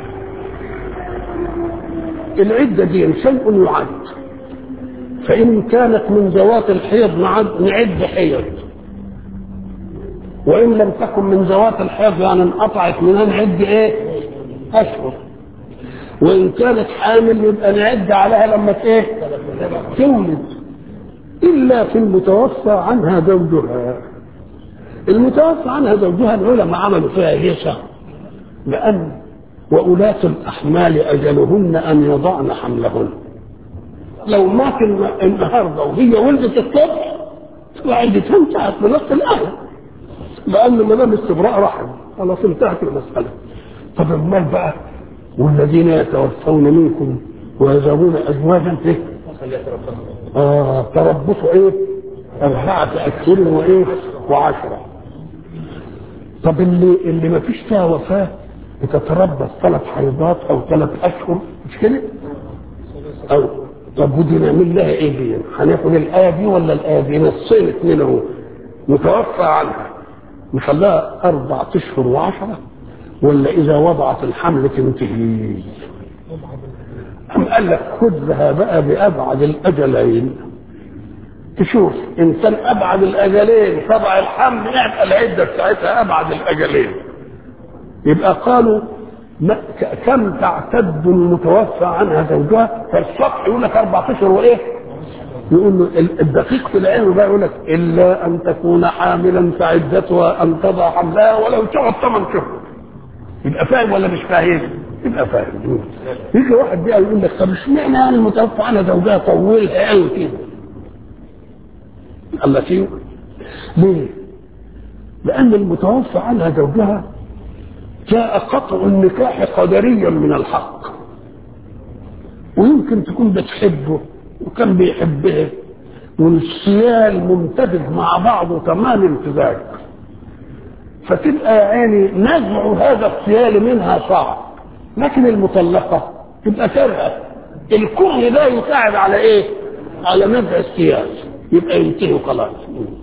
A: العدة دي شيء يعد فإن كانت من ذوات الحيض نعد نعد حيض وإن لم تكن من ذوات الحيض يعني انقطعت منها نعد إيه؟ أشهر وإن كانت حامل يبقى نعد عليها لما إيه؟ تولد إلا في المتوفى عنها زوجها المتوفى عنها زوجها العلماء عملوا فيها هيصة لأن وأولاة الأحمال أجلهن أن يضعن حملهن لو مات النهارده وهي ولدت الصبح وعدتها انتهت بنص الآية لأن ما دام استبراء رحم خلاص انتهت المسألة طب امال بقى والذين يتوفون منكم ويذرون أزواجا إيه؟ آه تربصوا إيه؟ أربعة أشهر وإيه؟ وعشرة طب اللي اللي ما فيش فيها وفاة بتتربص ثلاث حيضات أو ثلاث أشهر مش كده؟ أو طب ودي نعمل لها إيه دي؟ هناخد الآية دي ولا الآية دي؟ نصين اثنين أهو متوفى عنها نخليها أربعة أشهر وعشرة ولا إذا وضعت الحمل تنتهي أم قال لك خذها بقى بأبعد الأجلين تشوف إن كان أبعد الأجلين تضع الحمل يبقى العدة بتاعتها أبعد الأجلين يبقى قالوا ما كم تعتد المتوفى عنها زوجها فالصفح يقول لك أربعة أشهر وإيه؟ يقول له الدقيق في العلم بقى يقول لك الا ان تكون حاملا فعدتها ان تضع حملها ولو تقعد ثمان شهور يبقى فاهم ولا مش فاهم؟ يبقى فاهم يجي واحد بقى يقول لك طب اشمعنى يعني المتوفى عنها زوجها طولها قوي كده؟ قال لك ايه؟ ليه؟ لأن المتوفى عنها زوجها جاء قطع النكاح قدريا من الحق ويمكن تكون بتحبه وكان بيحبها والسيال ممتزج مع بعضه تمام امتزاج فتبقى يا عيني نزع هذا السيال منها صعب لكن المطلقه تبقى كارهه الكره لا يساعد على ايه؟ على نزع السيال يبقى ينتهي خلاص